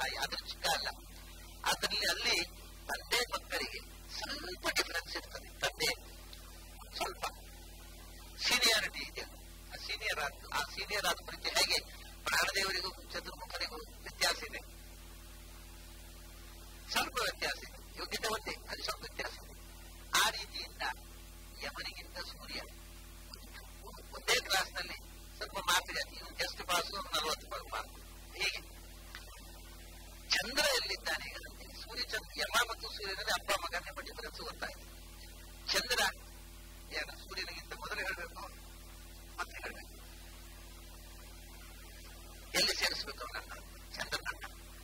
ಯಾದೃಚ್ಛಿಕ ಅಲ್ಲ ಅದರಲ್ಲಿ ಅಲ್ಲಿ ತಂದೆ ಮಕ್ಕಳಿಗೆ ಸ್ವಲ್ಪ ಡಿಫರೆನ್ಸ್ ಇರ್ತದೆ ತಂದೆ ಸ್ವಲ್ಪ ಸೀನಿಯಾರಿಟಿ ಇದೆ ಆ ಸೀನಿಯರ್ ಆದ ಆ ಸೀನಿಯರ್ ಆದ ಕುರಿತು ಹೇಗೆ ಪ್ರಾಣದೇವರಿಗೂ ಚತುರ್ಮುಖನಿಗೂ ವ್ಯತ್ಯಾಸ ಇದೆ ಸ್ವಲ್ಪ ವ್ಯತ್ಯಾಸ ಇದೆ ಯೋಗ್ಯತೆ ಒಂದೇ ಅದು ಸ್ವಲ್ಪ ವ್ಯತ್ಯಾಸ ಇದೆ ಆ ರೀತಿಯಿಂದ ಯಮನಿಗಿಂತ ಸೂರ್ಯ ಒಂದೇ ಕ್ಲಾಸ್ನಲ್ಲಿ ಸ್ವಲ್ಪ ಮಾರ್ಕ್ಸ್ ಇವು ಜಸ್ಟ್ ಪಾಸು ನಲವತ್ತು ಮಾರ್ಕ್ ಹೀಗೆ ಚಂದ್ರ ಎಲ್ಲಿದ್ದಾನೆ ಈಗ ನಮ್ಗೆ ಸೂರ್ಯ ಚಂದ್ರ ಯಮ ಮತ್ತು ಸೂರ್ಯನಲ್ಲಿ ಅಪ್ಪ ಮಗನೇ ಬಡ್ಡಿ ಡಿಫರೆನ್ಸ್ ಗೊತ್ತಾಯ್ತು ಚಂದ್ರ ಏನು ಸೂರ್ಯನಿಗಿಂತ ಮೊದಲು ಹೇಳಬೇಕು ಮತ್ತೆ ಹೇಳಬೇಕು ಎಲ್ಲಿ ಸೇರಿಸಬೇಕು ಅವನನ್ನ ಚಂದ್ರನನ್ನ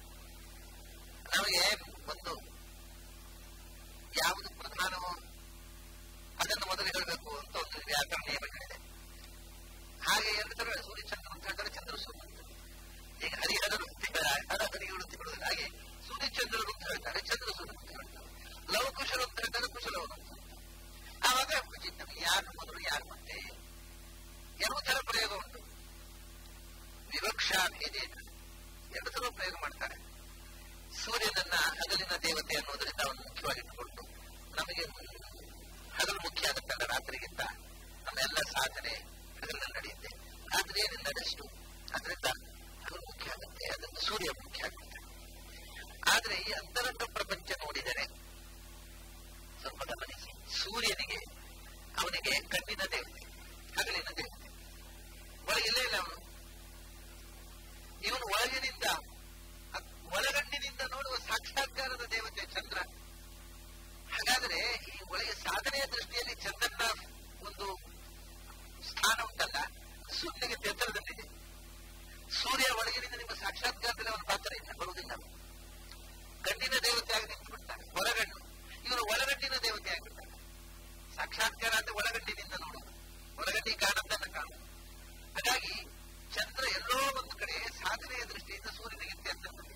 ನಮಗೆ ಒಂದು ಯಾವುದು ಪ್ರಧಾನವೋ ಅದನ್ನು ಮೊದಲು ಹೇಳಬೇಕು ಅಂತ ಒಂದು ವ್ಯಾಕರಣ ನಿಯಮಗಳಿದೆ ಹಾಗೆ ಎರಡು ತರ ಸೂರ್ಯ ಚಂದ್ರ ಅಂತ ಹೇಳ್ತಾರೆ ಚಂದ್ರ ಸೂರ್ಯ ಅಂತ. ಈಗ ಹರಿಹರರು ಹರ ಹರಿಗಳು ಅಂತ ಹೇಳೋದಿಲ್ಲ ಹಾಗೆ ಸೂರ್ಯ ಚಂದ್ರರು ಅಂತ ಹೇಳ್ತಾರೆ ಚಂದ್ರ ಸೂರ್ಯ ಅಂತ ಹೇಳ್ತಾರೆ ಲವ ಕುಶಲ ಅಂತ ಹೇಳ್ತಾರೆ ಕುಶಲವರು ಅಂತ ಹೇಳ್ತಾರೆ. ಆವಾಗ ನಮಗೆ ಯಾರು ಮೊದಲು ಯಾರು ಮತ್ತೆ ಎರಡು ತರ ಪ್ರಯೋಗ ಉಂಟು ವಿವಕ್ಷಾ ಭೇದೇನ ಎರಡು ತರ ಪ್ರಯೋಗ ಮಾಡ್ತಾರೆ ಸೂರ್ಯನನ್ನ ಹಗಲಿನ ದೇವತೆ ಅನ್ನೋದರಿಂದ ಅವನು ಮುಖ್ಯವಾಗಿಟ್ಟುಕೊಂಡು ನಮಗೆ ಹಗಲು ಮುಖ್ಯ ಆಗುತ್ತಲ್ಲ ರಾತ್ರಿಗಿಂತ ನಮ್ಮೆಲ್ಲ ಸಾಧನೆ ಹಗಲಿನಲ್ಲಿ ನಡೆಯುತ್ತೆ ರಾತ್ರಿ ಏನಿಲ್ಲ ರೆಸ್ಟು ಅದರಿಂದ ಹಗಲು ಮುಖ್ಯ ಆಗುತ್ತೆ ಅದರಿಂದ ಸೂರ್ಯ ಮುಖ್ಯ ಆಗುತ್ತೆ ಆದ್ರೆ ಈ ಅಂತರಂಗ ಪ್ರಪಂಚ ನೋಡಿದರೆ ಸ್ವಲ್ಪ ಗಮನಿಸಿ ಸೂರ್ಯನಿಗೆ ಅವನಿಗೆ ಕಣ್ಣಿನ ದೇವತೆ ಹಗಲಿನ ದೇವತೆ ಒಳಗಿಲ್ಲೇ ಇಲ್ಲ ಅವನು ಇವನು ಒಳಗಿನಿಂದ ಅದ್- ಒಳಗಣ್ಣಿನಿಂದ ನೋಡುವ ಸಾಕ್ಷಾತ್ಕಾರದ ದೇವತೆ ಚಂದ್ರ ಹಾಗಾದ್ರೆ ಈ ಒಳಗೆ ಸಾಧನೆಯ ದೃಷ್ಟಿಯಲ್ಲಿ ಚಂದ್ರನ ಒಂದು ಸ್ಥಾನ ಉಂಟಲ್ಲ ಸೂರ್ಯನಿಗೆ ಎತ್ತರದಲ್ಲಿದೆ ಸೂರ್ಯ ಒಳಗಿನಿಂದ ನಿಮ್ಮ ಸಾಕ್ಷಾತ್ಕಾರದಲ್ಲಿ ಅವನ ಪಾತ್ರ ಇಲ್ಲ ಬರುವುದಿಲ್ಲ ಅವನು. ಗಂಡಿನ ದೇವತೆ ಆಗಿ ನಿಂತು ಬಿಡ್ತಾನೆ ಹೊರಗಣ್ಣು ಇವನು ಒಳಗಣ್ಣಿನ ದೇವತೆ ಆಗಿರ್ತಾನೆ ಸಾಕ್ಷಾತ್ಕಾರ ಅಂದ್ರೆ ಒಳಗಣ್ಣಿನಿಂದ ನೋಡುವುದು ಹೊರಗಣ್ಣಿ ಕಾಣದ್ದನ್ನ ಕಾಣುವುದು ಹಾಗಾಗಿ ಚಂದ್ರ ಎಲ್ಲೋ ಒಂದು ಕಡೆ ಸಾಧನೆಯ ದೃಷ್ಟಿಯಿಂದ ಸೂರ್ಯನಿಗಿಂತ ಎತ್ತರದಲ್ಲಿದೆ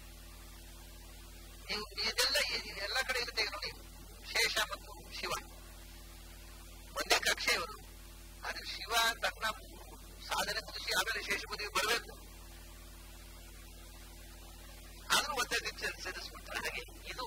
ನೀವು ಇದೆಲ್ಲ ಈ- ಎಲ್ಲ ಕಡೆ ಇರುತ್ತೆ ಈಗ ನೋಡಿ ಶೇಷ ಮತ್ತು ಶಿವ ಒಂದೇ ಕಕ್ಷೆಯವರು ಆದ್ರೆ ಶಿವ ತನ್ನ ಸಾಧನೆ ಮುಗಿಸಿ ಆಮೇಲೆ ಶೇಷ ಬದಿಗೆ ಬರಬೇಕು ಆದ್ರೂ ಒಂದೇ ದಿಕ್ಕಿನಲ್ಲಿ ಸೇರಿಸ್ಬಿಡ್ತಾರೆ ಹಾಗೆ ಇದು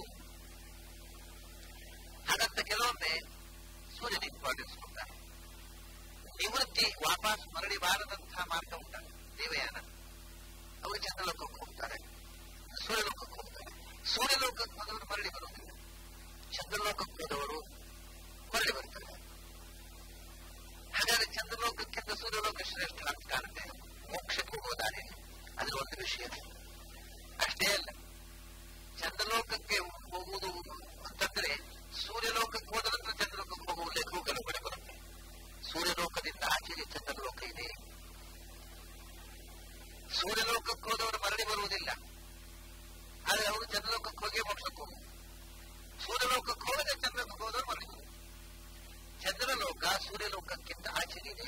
ಹಾಗಂತ ಕೆಲವೊಮ್ಮೆ ಸೂರ್ಯನ ಇಂಪಾರ್ಟೆನ್ಸ್ ಕೊಡ್ತಾರೆ ನಿವೃತ್ತಿ ವಾಪಸ್ ಮರಳಿ ಬಾರದಂತಹ ಮಾರ್ಗ ಉಂಟಲ್ಲ ದೇವಯಾನ ಅವರು ಚಂದ್ರಲೋಕಕ್ಕೆ ಹೋಗ್ತಾರೆ ಸೂರ್ಯಲೋಕಕ್ಕೆ ಹೋಗ್ತಾರೆ ಸೂರ್ಯಲೋಕಕ್ಕೆ ಹೋದವರು ಮರಳಿ ಬರುವುದಿಲ್ಲ ಚಂದ್ರಲೋಕಕ್ಕೆ ಹೋದವರು ಮರಳಿ ಬರ್ತಾರೆ ಹಾಗಾದ್ರೆ ಚಂದ್ರಲೋಕಕ್ಕಿಂತ ಸೂರ್ಯಲೋಕ ಶ್ರೇಷ್ಠ ಅಂತ ಕಾಣುತ್ತೆ ಮೋಕ್ಷಕ್ಕೆ ಹೋಗುವ ದಾರಿಯಲ್ಲಿ ಅದು ಒಂದು ವಿಷಯ ಅಷ್ಟೇ ಅಲ್ಲ ಚಂದ್ರಲೋಕಕ್ಕೆ ಹೋಗುವುದು ಅಂತಂದ್ರೆ ಸೂರ್ಯಲೋಕಕ್ಕೆ ಹೋದ ನಂತರ ಚಂದ್ರಲೋಕಕ್ಕೆ ಹೋಗುವ ಉಲ್ಲೇಖವು ಕೆಲವು ಕಡೆ ಬರುತ್ತೆ ಸೂರ್ಯಲೋಕದಿಂದ ಆಚೆಗೆ ಚಂದ್ರಲೋಕ ಇದೆ ಸೂರ್ಯಲೋಕಕ್ಕೆ ಹೋದವರು ಮರಳಿ ಬರುವುದಿಲ್ಲ ಆದರೆ ಅವರು ಚಂದ್ರಲೋಕಕ್ಕೆ ಹೋಗಿ ಮೋಕ್ಷಕ್ಕೆ ಹೋಗುವುದು ಸೂರ್ಯಲೋಕಕ್ಕೆ ಹೋಗದೆ ಚಂದ್ರಲೋಕಕ್ಕೆ ಹೋದವರು ಮರಳಿ ಬರುವುದು ಚಂದ್ರಲೋಕ ಸೂರ್ಯಲೋಕಕ್ಕಿಂತ ಆಚೆಗಿದೆ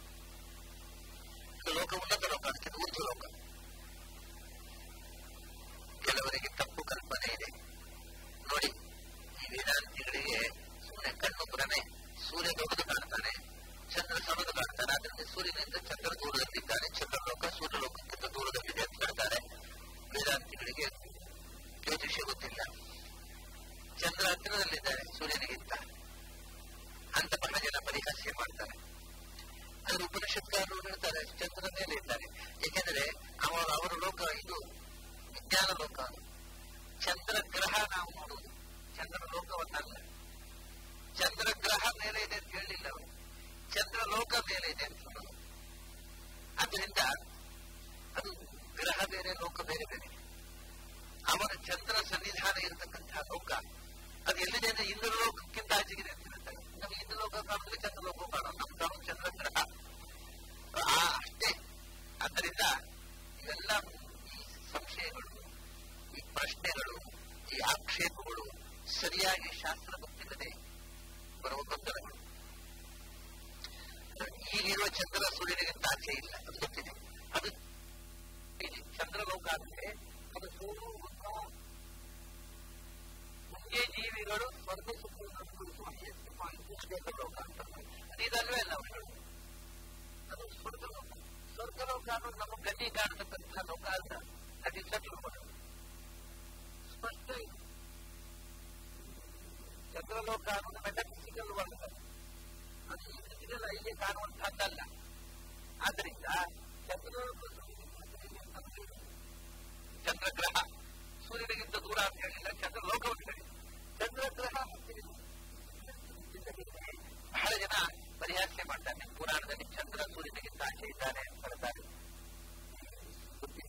ಇದು ಲೋಕ ಉನ್ನತ ಲೋಕ ಅದಕ್ಕಿಂತ ಊರ್ಧ್ವ ಲೋಕ ಕೆಲವರಿಗೆ ತಪ್ಪು ಕಲ್ಪನೆ ಇದೆ ನೋಡಿ ಈ ವೇದಾಂತಿಗಳಿಗೆ ಸುಮ್ಮನೆ ಕಣ್ಣು ಭ್ರಮೆ ಸೂರ್ಯ ದೊಡ್ಡದು ಕಾಣ್ತಾನೆ ಚಂದ್ರ ಸಣ್ಣದು ಕಾಣ್ತಾನೆ ಅದರಿಂದ ಸೂರ್ಯನಿಂದ ಚಂದ್ರ ದೂರದಲ್ಲಿದ್ದಾನೆ ಚಂದ್ರಲೋಕ ಸೂರ್ಯಲೋಕಕ್ಕಿಂತ ದೂರದಲ್ಲಿದೆ ಅಂತ ಹೇಳ್ತಾರೆ ವೇದಾಂತಿಗಳಿಗೆ ಜ್ಯೋತಿಷ್ಯ ಗೊತ್ತಿಲ್ಲ ಚಂದ್ರ ಹತ್ತಿರದಲ್ಲಿದ್ದಾರೆ ಸೂರ್ಯನಿಗಿಂತ ಅಂತ ಬಹಳ ಜನ ಪರಿಹಾಸ್ಯ ಮಾಡ್ತಾರೆ ಆದ್ರೆ ಉಪನಿಷತ್ಕಾರರು ಹೇಳ್ತಾರೆ ಚಂದ್ರ ಮೇಲೆ ಇದ್ದಾರೆ ಏಕೆಂದರೆ ಅವರು ಅವರ ಲೋಕ ಇದು ವಿಜ್ಞಾನ ಲೋಕ ಅದು. ಚಂದ್ರ ಗ್ರಹ ನಾವು ನೋಡುವುದು ಚಂದ್ರ ಲೋಕವನ್ನಲ್ಲ ಚಂದ್ರ ಗ್ರಹ ಮೇಲೆ ಇದೆ ಅಂತ ಹೇಳಲಿಲ್ಲ ಅವರು ಚಂದ್ರ ಲೋಕ ಮೇಲೆ ಇದೆ ಅಂತ ಹೇಳೋದು ಆದ್ದರಿಂದ ಅದು ಗ್ರಹ ಬೇರೆ ಲೋಕ ಬೇರೆ ಬೇರೆ ಅವನ ಚಂದ್ರ ಸನ್ನಿಧಾನ ಇರತಕ್ಕಂತಹ ಲೋಕ ಅದು ಎಲ್ಲಿದೆ ಅಂದ್ರೆ ಇಂದ್ರ ಲೋಕಕ್ಕಿಂತ ಆಚೆಗಿದೆ ಅಂತ ಹೇಳ್ತಾರೆ ನಮಗೆ ಇಂದ್ರ ಲೋಕ ಕಾಣಿದ್ರೆ ಚಂದ್ರ ಲೋಕ ಕಾಣೋದು ನಮ್ಗೆ ಕಾಣೋದು ಚಂದ್ರ ಗ್ರಹ ಆ ಅಷ್ಟೇ ಆದ್ದರಿಂದ ಇವೆಲ್ಲ ಈ ಸಂಶಯಗಳು ಈ ಪ್ರಶ್ನೆಗಳು ಈ ಆಕ್ಷೇಪಗಳು ಸರಿಯಾಗಿ ಶಾಸ್ತ್ರ ಗೊತ್ತಿಲ್ಲದೆ ಬರುವ ಗೊಂದಲಗಳು ಈಗಿರುವ ಚಂದ್ರ ಸೂರ್ಯನಿಗಿಂತ ಆಚೆ ಇಲ್ಲ ಅದು ಗೊತ್ತಿದೆ ಅದು ಇದೆ. ಚಂದ್ರಲೋಕ ಅಂದ್ರೆ ಅದು ಸೂರ್ಯ ಮುಖ್ಯ ಜೀವಿಗಳು ಸ್ವರ್ಗ ಸುಖವನ್ನು ಅನುಭವಿಸುವ ಯಜ್ಞ ಲೋಕ ಅಂತ ಅದು ಇದಲ್ವೇ ಅಲ್ಲ ಅವರು ಹೇಳುದು. ಅದು ಸ್ವರ್ಗಲೋಕ ಸ್ವರ್ಗಲೋಕ ಅನ್ನೋದು ನಮ್ಮ ಗಡ್ಡಿ ಕಾಣತಕ್ಕಂತಹ ಲೋಕ ಅಲ್ಲ ದಟ್ ಇಸ್ ಸೆಟ್ಲ್ ಸ್ಪಷ್ಟ ಇದೆ ಚಂದ್ರಲೋಕ ಅನ್ನೋದು ಮೆಟಫಿಸಿಕಲ್ ವರ್ಗ ಅದು ಈ ಫಿಸಿಕಲ್ ಐಗೆ ಕಾಣುವಂತಹದ್ದಲ್ಲ ಆದ್ರಿಂದ ಚಂದ್ರಲೋಕ ಚಂದ್ರಗ್ರಹ ಸೂರ್ಯನಿಗಿಂತ ದೂರ ಅಂತ ಹೇಳಿಲ್ಲ ಚಂದ್ರಲೋಕವನ್ನು ಹೇಳಿ ಚಂದ್ರಗ್ರಹ ಬಹಳ ಜನ ಪರಿಹಾಸ್ಯ ಮಾಡ್ತಾರೆ ಪುರಾಣದಲ್ಲಿ ಚಂದ್ರ ಸೂರ್ಯನಿಗಿಂತ ಆಚೆ ಇದ್ದಾನೆ ಅಂತ ಹೇಳ್ತಾರೆ ಗೊತ್ತಿಲ್ಲ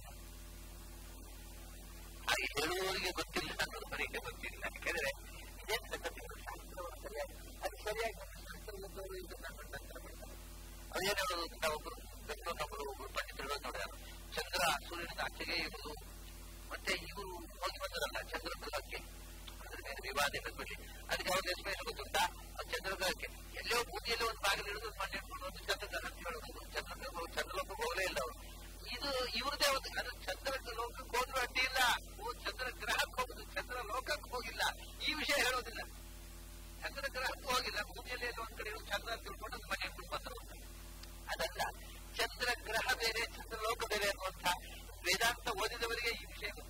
ಹಾಗೆ ಹೇಳುವವರಿಗೆ ಗೊತ್ತಿಲ್ಲ ಅನ್ನೋದು ಬರೀಕೆ ಗೊತ್ತಿಲ್ಲ ಯಾಕೆಂದ್ರೆ ಇದೇ ಸಂಗತಿಗಳು ಶಾಸ್ತ್ರವನ್ನು ಸರಿಯಾಗಿ ಅದು ಸರಿಯಾಗಿ ನಮ್ಮ ಶಾಸ್ತ್ರದವರು ಇದನ್ನ ಖಂಡನ ಮಾಡ್ತಾರೆ ಅದೇನು ಹೇಳೋದು ತಾವೊಬ್ಬರು ಬೆಂಗಳೂರಿನೊಬ್ಬರು ಒಬ್ಬರು ಪಂಡಿತರು ನೋಡಿದ ಚಂದ್ರ ಸೂರ್ಯನಿಂದ ಆಚೆಗೆ ಇರುವುದು ಮತ್ತೆ ಇವರು ಹೋಗಿ ಬಂದರಲ್ಲ ಚಂದ್ರಗ್ರಹಕ್ಕೆ ಅದ್ರ ಮೇಲೆ ವಿವಾದ ಇರಬೇಕು ಅದಕ್ಕೆ ಅವ್ರ ಎಕ್ಸ್ಪ್ಲೇಷನ್ ಗೊತ್ತುಂಟಾ ಚಂದ್ರಗ್ರಹಕ್ಕೆ ಎಲ್ಲೋ ಬೂದಿಯಲ್ಲಿ ಒಂದು ಬಾಗಿಲು ಹಿಡಿದು ಮಣ್ಣು ಇಟ್ಕೊಂಡು ಒಂದು ಚಂದ್ರಗ್ರಹ ಅಂತ ಹೇಳೋದು ಚಂದ್ರಗ್ರಹ ಚಂದ್ರಲೋಕಕ್ಕೆ ಹೋಗಲೇ ಇಲ್ಲ ಅವರು ಇದು ಇವ್ರದೇ ಒಂದು ಅದು ಚಂದ್ರ ಲೋಕಕ್ಕೆ ಹೋದ್ರೂ ಅಡ್ಡಿ ಇಲ್ಲ ಓ ಚಂದ್ರ ಗ್ರಹಕ್ಕೆ ಹೋಗುದು ಚಂದ್ರ ಲೋಕಕ್ಕೆ ಹೋಗಿಲ್ಲ ಈ ವಿಷಯ ಹೇಳೋದಿಲ್ಲ ಚಂದ್ರ ಗ್ರಹಕ್ಕೂ ಹೋಗಿಲ್ಲ ಬೂದಿಯಲ್ಲಿ ಎಲ್ಲೋ ಒಂದ್ ಕಡೆ ಚಂದ್ರ ತಿಳ್ಕೊಂಡು ಅದು ಮನೆ ಇಟ್ಕೊಂಡು ಬಂದರು ಅದಲ್ಲ ಚಂದ್ರ ಗ್ರಹ ಬೇರೆ ಚಂದ್ರ ಲೋಕ ಬೇರೆ ಅನ್ನುವಂಥ ವೇದಾಂತ ಓದಿದವರಿಗೆ ಈ ವಿಷಯ ಗೊತ್ತು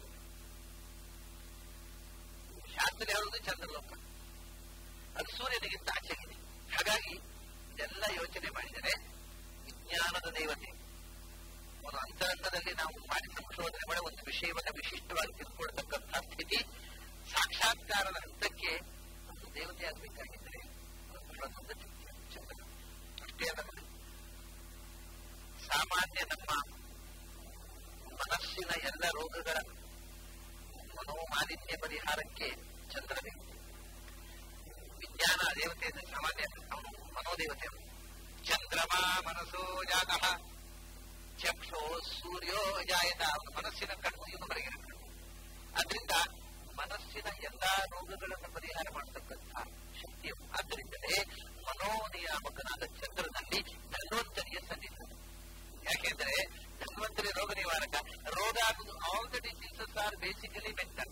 ಶಾಸ್ತ್ರ ಹೇಳುವುದು ಚಂದ್ರಲೋಕ ಅದು ಸೂರ್ಯನಿಗಿಂತ ಆಚೆಗಿದೆ ಹಾಗಾಗಿ ಇದೆಲ್ಲ ಯೋಚನೆ ಮಾಡಿದರೆ ವಿಜ್ಞಾನದ ದೇವತೆ ಒಂದು ಅಂತರಂಗದಲ್ಲಿ ನಾವು ಮಾಡಿ ಸಂಶೋಧನೆ ಮಾಡಿ ಒಂದು ವಿಷಯವನ್ನು ವಿಶಿಷ್ಟವಾಗಿ ತಿಳ್ಕೊಳ್ತಕ್ಕಂಥ ಸ್ಥಿತಿ ಸಾಕ್ಷಾತ್ಕಾರದ ಹಂತಕ್ಕೆ ಒಂದು ದೇವತೆ ಆಗಬೇಕಾಗಿದ್ದರೆ ಬಹಳ ದೊಡ್ಡ ಚಂದ್ರ ಅಷ್ಟೇ ಅಲ್ಲ ಸಾಮಾನ್ಯ ನಮ್ಮ ಮನಸ್ಸಿನ ಎಲ್ಲ ರೋಗಗಳ ಮನೋಮಾಲಿನ್ಯ ಪರಿಹಾರಕ್ಕೆ ಚಂದ್ರ ದೇವತೆ ವಿಜ್ಞಾನ ದೇವತೆ ಅಂದ್ರೆ ಸಾಮಾನ್ಯ ಅವನು ಮನೋದೇವತೆ ಚಂದ್ರಮಾ ಮನಸ್ಸೋ ಜಾತಃ ಚಕ್ಷೋ ಸೂರ್ಯೋ ಜಾಯತ ಅವನ ಮನಸ್ಸಿನ ಕಣ್ಣು ಇನ್ನು ಹೊರಗಿನ ಕಣ್ಣು ಅದರಿಂದ ಮನಸ್ಸಿನ ಎಲ್ಲಾ ರೋಗಗಳನ್ನು ಪರಿಹಾರ ಮಾಡತಕ್ಕಂಥ ಶಕ್ತಿಯು ಆದ್ದರಿಂದಲೇ ಮನೋನಿಯಾಮಕನಾದ ಚಂದ್ರನಲ್ಲಿ ಧನ್ವಂತರಿಯ ಸನ್ನಿಧಾನ ಯಾಕೆಂದ್ರೆ ಧನ್ವಂತರಿ ರೋಗ ನಿವಾರಕ ರೋಗ ಆಗುದು all the diseases are basically mental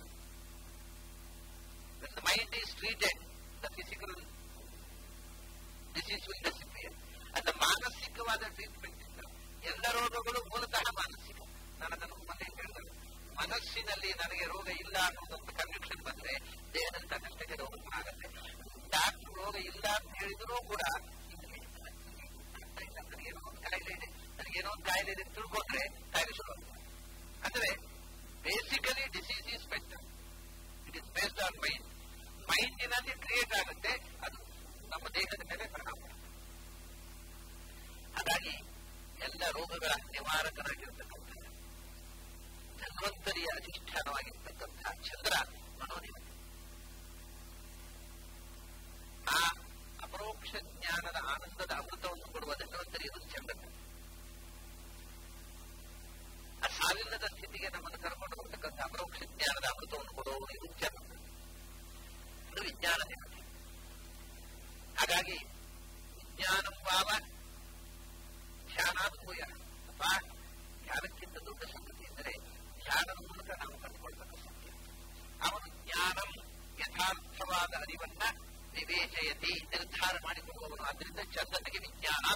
the mind is treated the physical disease will disappear ಅದು ಮಾನಸಿಕವಾದ ಟ್ರೀಟ್ಮೆಂಟ್ ಇಲ್ಲ ಎಲ್ಲ ರೋಗಗಳು ಮೂಲತಃ ಮಾನಸಿಕ ನಾನು ಅದನ್ನು ಮೊನ್ನೆ ಹೇಳಿದೆ ಮನಸ್ಸಿನಲ್ಲಿ ನನಗೆ ರೋಗ ಇಲ್ಲ ಅನ್ನೋದೊಂದು ಕನ್ವಿಕ್ಷನ್ ಬಂದ್ರೆ ದೇಹದಲ್ಲಿ ತನ್ನಷ್ಟಕ್ಕೆ ರೋಗ ಆಗುತ್ತೆ ಡಾಕ್ಟರ್ ರೋಗ ಇಲ್ಲ ಅಂತ ಹೇಳಿದ್ರು ಕೂಡ ನನಗೇನೋ ಒಂದು ಕಾಯಿಲೆ ಇದೆ ನನಗೇನೋ ಒಂದು ಕಾಯಿಲೆ ಇದೆ ತಿಳ್ಕೊಂಡ್ರೆ ಕಾಯಿಲೆ ಶುರು ಅಂದ್ರೆ basically disease is mental it is based on mind ಮೈಂಡಿನಲ್ಲಿ ಕ್ರಿಯೇಟ್ ಆಗುತ್ತೆ ಅದು ನಮ್ಮ ದೇಹದ ಮೇಲೆ ಪರಿಣಾಮ ಹಾಗಾಗಿ ಎಲ್ಲ ರೋಗಗಳ ನಿವಾರಕನಾಗಿರ್ತಕ್ಕಂಥ ಧನ್ವಂತರಿಯ ಅಧಿಷ್ಠಾನವಾಗಿರ್ತಕ್ಕಂಥ ಚಂದ್ರ ಮನೋದೇವತೆ ಆ ಅಪರೋಕ್ಷ ಜ್ಞಾನದ ಆನಂದದ ಅಮೃತವನ್ನು ಕೊಡುವ ಧನ್ವಂತರಿಯದು ಚಂದ್ರ ಆ ಸಾವಿಲ್ಲದ ಸ್ಥಿತಿಗೆ ನಮ್ಮನ್ನು ಕರ್ಕೊಂಡು ಬರ್ತಕ್ಕಂಥ ಅಪರೋಕ್ಷ ಜ್ಞಾನದ ಅಮೃತವನ್ನು ಕೊಡುವವರು ಇದು ಚಂದ್ರ ಅದು ವಿಜ್ಞಾನ ದೇವತೆ ಹಾಗಾಗಿ ವಿಜ್ಞಾನಂ ಭಾವ ಧ್ಯಾನಾತ್ಮೂಯ ಅಥವಾ ಧ್ಯಾನಕ್ಕಿಂತ ದೊಡ್ಡ ಸಂಗತಿ ಎಂದರೆ ಧ್ಯಾನದ ಮೂಲಕ ನಾವು ಕಂಡುಕೊಳ್ತಕ್ಕ ಸತ್ಯ ಅವನು ಜ್ಞಾನಂ ಯಥಾರ್ಥವಾದ ಅರಿವನ್ನ ವಿವೇಚಯತಿ ನಿರ್ಧಾರ ಮಾಡಿಕೊಳ್ಳುವವನು ಆದ್ದರಿಂದ ಚಂದನಿಗೆ ವಿಜ್ಞಾನ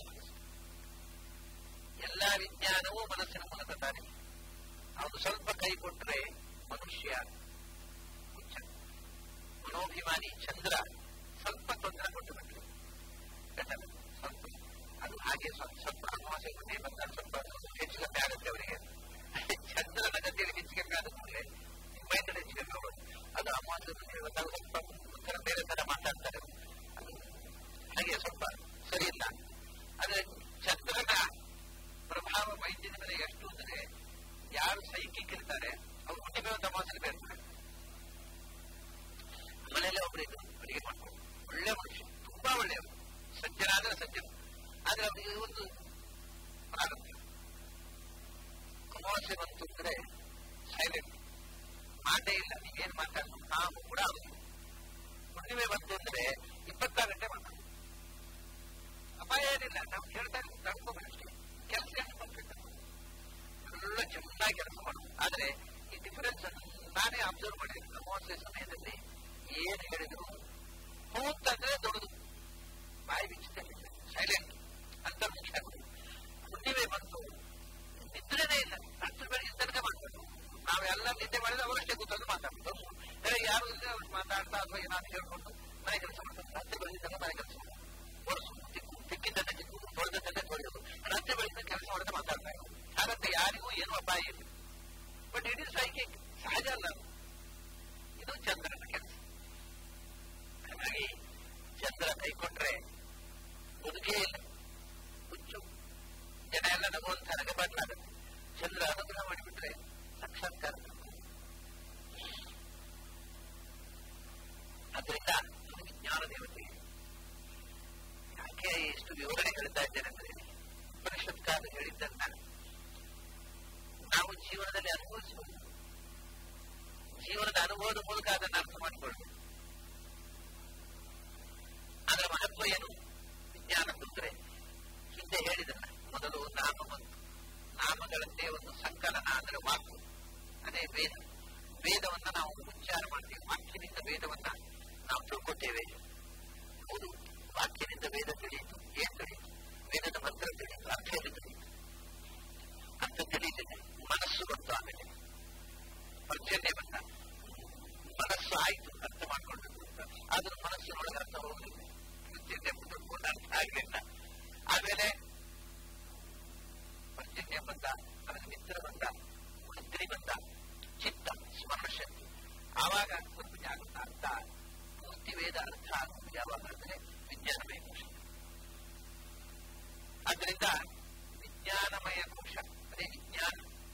ಎಲ್ಲ ವಿಜ್ಞಾನವೂ ಮನಸ್ಸಿನ ಮೂಲಕ ತಾನೆ ಅವನು ಸ್ವಲ್ಪ ಕೈ ಕೊಟ್ಟರೆ ಮನುಷ್ಯ ಹುಚ್ಚ ಮನೋಭಿಮಾನಿ ಚಂದ್ರ ಸ್ವಲ್ಪ ತೊಂದರೆ ಕೊಟ್ಟು ಬಿಟ್ಟರು ಸ್ವಲ್ಪ ಅದು ಹಾಗೆ ಸ್ವಲ್ಪ ಸ್ವಲ್ಪ ಅಮಾವಾಸ್ಯೆ ಮುಂದೆ ಬಂದಾಗ ಸ್ವಲ್ಪ ಹೆಚ್ಚು ಕಮ್ಮಿ ಆಗುತ್ತೆ ಅವರಿಗೆ ಚಂದ್ರನ ಗತಿಯಲ್ಲಿ ಹೆಚ್ಚು ಕಮ್ಮಿ ಆದ ಕೂಡಲೇ ಮೈಂಡ್ ಹೆಚ್ಚು ಕಮ್ಮಿ ಆಗೋದು ಅದು ಅಮಾವಾಸ್ಯೆ ಮುಂದೆ ಬಂದಾಗ ಸ್ವಲ್ಪ ಒಂಥರ ಬೇರೆ ತರ ಮಾತಾಡ್ತಾರೆ ಅದು ಹಾಗೆ ಸ್ವಲ್ಪ ಸರಿ ಇಲ್ಲ ಆದ್ರೆ ಚಂದ್ರನ ಪ್ರಭಾವ ಮೈಂಡಿನ ಮೇಲೆ ಎಷ್ಟು ಅಂದ್ರೆ ಯಾರು ಸೈಕಿಕ್ ಇರ್ತಾರೆ ಅವ್ರು ಹುಟ್ಟಿದ ಅಮಾವಾಸ್ಯೆ ಬೇರೆ ಮನೆಯಲ್ಲೇ ಒಬ್ರು ಇದ್ರು ಅಡಿಗೆ ಮಾಡ್ಕೊಂಡು ಒಳ್ಳೆ ಮನುಷ್ಯ ತುಂಬಾ ಒಳ್ಳೆಯವರು ಸಜ್ಜನಾದ್ರೆ ಸಜ್ಜನ ಆದ್ರೆ ಅವರಿಗೆ ಒಂದು ಪ್ರಾರಂಭ ಅಮಾವಾಸ್ಯೆ ಬಂತು ಅಂದ್ರೆ ಸೈಲೆಂಟ್ ಮಾತೇ ಇಲ್ಲ ನೀವೇನ್ ಮಾತಾಡೋದು ನಾವು ಕೂಡ ಆಗುದಿಲ್ಲ ಹುಣ್ಣಿಮೆ ಬಂತು ಅಂದ್ರೆ ಇಪ್ಪತ್ತಾರು ಗಂಟೆ ಮಾತಾಡೋದು ಅಪಾಯ ಏನಿಲ್ಲ ನಾವು ಕೇಳ್ತಾ ತಡ್ಕೋಬೇಕಷ್ಟೇ ಕೆಲಸ ಒಳ್ಳೆ ಚೆನ್ನಾಗಿ ಕೆಲಸ ಮಾಡೋದು ಆದ್ರೆ ಈ ಡಿಫರೆನ್ಸ್ ನಾನೇ ಅಬ್ಸರ್ವ್ ಮಾಡಿದ್ದೀನಿ ಅಮಾವಾಸ್ಯೆ ಸಮಯದಲ್ಲಿ ಏನು ಹೇಳಿದ್ರು ಹೂಂತಂದ್ರೆ ದೊಡ್ಡದು ಬಾಯಿ ಬಿಚ್ಚುತ್ತೇನೆ ಸೈಲೆಂಟ್ ಅಂತ ಮುಖ್ಯ ಹುಣ್ಣಿಮೆ ಬಂತು ನಿದ್ರೆನೇ ಇಲ್ಲ ರಾತ್ರಿ ಬೆಳಗ್ಗೆ ತನಕ ಮಾತಾಡೋದು ನಾವೆಲ್ಲ ನಿದ್ದೆ ಮಾಡಿದ್ರೆ ಅವರಷ್ಟೇ ಕೂತ್ಕೊಂಡು ಮಾತಾಡೋದು ಮಾತಾಡ್ತಾ ಅಥವಾ ಏನಾದ್ರು ಹೇಳ್ಕೊಂಡು ಮನೆ ಕೆಲಸ ಮಾಡ್ತಾರೆ ರಾತ್ರಿ ಬೆಳೆದಿದ್ದಲ್ಲ ಮನೆ ಕೆಲಸ ಓಡಿಸು ತಿಕ್ಕು ತಿಕ್ಕಿದ್ದನ್ನೇ ತಿಕ್ಕು ತೊಳೆದದ್ದನ್ನೇ ತೊಳೆಯೋದು ರಾತ್ರಿ ಬೆಳೆದ ಕೆಲಸ ಮಾಡಿದ್ರೆ ಮಾತಾಡ್ತಾ ಇರೋದು ಹಾಗಂತ ಯಾರಿಗೂ ಏನು ಅಪಾಯ ಇಲ್ಲ ಬಟ್ ಇಟ್ ಇಸ್ ಸೈಕಿಕ್ ಸಹಜ ಅಲ್ಲ ಇದು ಚಂದ್ರನ ಕೆಲಸ ಹಾಗಾಗಿ ಚಂದ್ರ ಕೈಕೊಂಡ್ರೆ ಬದುಕೇ ಇಲ್ಲ ಹುಚ್ಚು ಜನ ಎಲ್ಲ ನಗುವಂತ ನನಗೆ ಬದಲಾಗುತ್ತೆ ಚಂದ್ರ ಅನುಗ್ರಹ ಮಾಡಿಬಿಟ್ರೆ ಸಾಕ್ಷಾತ್ಕಾರ ಅದರಿಂದ ಇದು ವಿಜ್ಞಾನ ದೇವತೆ ಯಾಕೆ ಎಷ್ಟು ವಿವರಣೆ ಹೇಳ್ತಾ ಇದ್ದೇನೆ ಅಂದ್ರೆ ಉಪನಿಷತ್ಕಾಲ ಹೇಳಿದ್ದನ್ನ ನಾವು ಜೀವನದಲ್ಲಿ ಅನುಭವಿಸಬಹುದು ಜೀವನದ ಅನುಭವದ ಮೂಲಕ ಅದನ್ನು ಅರ್ಥ ಮಾಡಿಕೊಳ್ಳಬೇಕು ಅದರ ಮಹತ್ವ ಏನು ವಿಜ್ಞಾನ ಅಂದ್ರೆ ಹಿಂದೆ ಹೇಳಿದಲ್ಲ ಮೊದಲು ನಾಮ ಬಂತು ನಾಮಗಳಂತೆ ಒಂದು ಸಂಕಲನ ಅಂದ್ರೆ ವಾಕ್ಯ ಅದೇ ವೇದ ವೇದವನ್ನ ನಾವು ಉಚ್ಚಾರ ಮಾಡ್ತೀವಿ ವಾಕ್ಯದಿಂದ ವೇದವನ್ನ ನಾವು ತಿಳ್ಕೊತೇವೆ ಹೌದು ವಾಕ್ಯದಿಂದ ವೇದ ತಿಳಿಯಿತು ಏನ್ ತಿಳಿಯಿತು ವೇದದ ಮಂತ್ರ ತಿಳಿಯಿತು ಅರ್ಥ ಎಲ್ಲಿ ತಿಳಿಯಿತು ಅಂತ ತಿಳಿಯುತ್ತದೆ ಮನಸ್ಸು ಬಂತು ಆಮೇಲೆ ಪರ್ಜನ್ಯ ಬಂದ ಮನಸ್ಸು ಆಯ್ತು ಅರ್ಥ ಮಾಡ್ಕೊಂಡು ಆದ್ರೂ ಮನಸ್ಸಿನೊಳಗೆ ಅರ್ಥ ಹೋಗಲಿಲ್ಲ ಪರ್ಜನ್ಯ ಬಂದು ಅರ್ಥ ಆಗಲಿಲ್ಲ ಆಮೇಲೆ ಪರ್ಜನ್ಯ ಬಂದ ಆಮೇಲೆ ಮಿತ್ರ ಬಂದ ಮಂತ್ರಿ ಬಂದ ಚಿತ್ತ ಸ್ಮರಣ ಶಕ್ತಿ ಆವಾಗ ಸ್ವಲ್ಪ ಜಾಗೃತ ಅರ್ಥ ಪೂರ್ತಿ ವೇದ ಅರ್ಥ ಆಗುವುದು ಯಾವಾಗ ಅಂದ್ರೆ ವಿಜ್ಞಾನಮಯ ಕೋಶ ಆದ್ದರಿಂದ ವಿಜ್ಞಾನಮಯ ಕೋಶ ಅದೇ ವಿಜ್ಞಾನ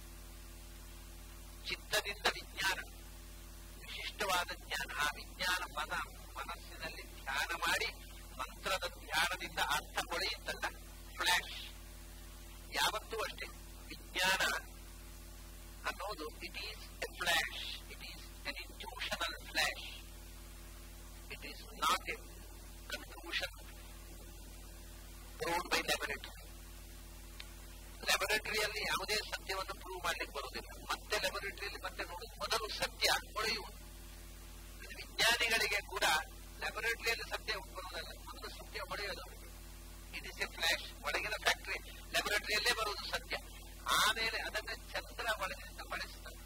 ಚಿತ್ತದಿಂದ ವಿಜ್ಞಾನ ವಿಶಿಷ್ಟವಾದ ಜ್ಞಾನ ಆ ವಿಜ್ಞಾನ ಪದ ಮನಸ್ಸಿನಲ್ಲಿ ಧ್ಯಾನ ಮಾಡಿ ಮಂತ್ರದ ಧ್ಯಾನದಿಂದ ಅರ್ಥ ಹೊಳೆಯುತ್ತಲ್ಲ ಫ್ಲಾಶ್ ಯಾವತ್ತೂ ಅಷ್ಟೇ ವಿಜ್ಞಾನ ಅನ್ನೋದು it is a flash it is an intuitional flash it is not a conclusion proved by laboratory ಲ್ಯಾಬೊರೇಟರಿಯಲ್ಲಿ ಯಾವುದೇ ಸತ್ಯವನ್ನು ಪ್ರೂವ್ ಮಾಡ್ಲಿಕ್ಕೆ ಬರುವುದಿಲ್ಲ ಮತ್ತೆ ಲ್ಯಾಬೊರೇಟರಿಯಲ್ಲಿ ಮತ್ತೆ ನೋಡುದು ಮೊದಲು ಸತ್ಯ ಹೊಳೆಯುವುದು ವಿಜ್ಞಾನಿಗಳಿಗೆ ಕೂಡ ಲ್ಯಾಬೊರೇಟರಿಯಲ್ಲಿ ಸತ್ಯ ಬರುವುದಲ್ಲ ಮೊದಲು ಸತ್ಯ ಹೊಳೆಯೋದು ಇಟ್ ಇಸ್ ಎ ಫ್ಲಾಶ್ ಒಳಗಿನ ಫ್ಯಾಕ್ಟರಿ ಲ್ಯಾಬೊರೇಟರಿಯಲ್ಲೇ ಬರುವುದು ಸತ್ಯ ಆಮೇಲೆ ಅದನ್ನು ಚಂದ್ರ ಒಳಗಿನಿಂದ ಬಳಸ್ತಾರೆ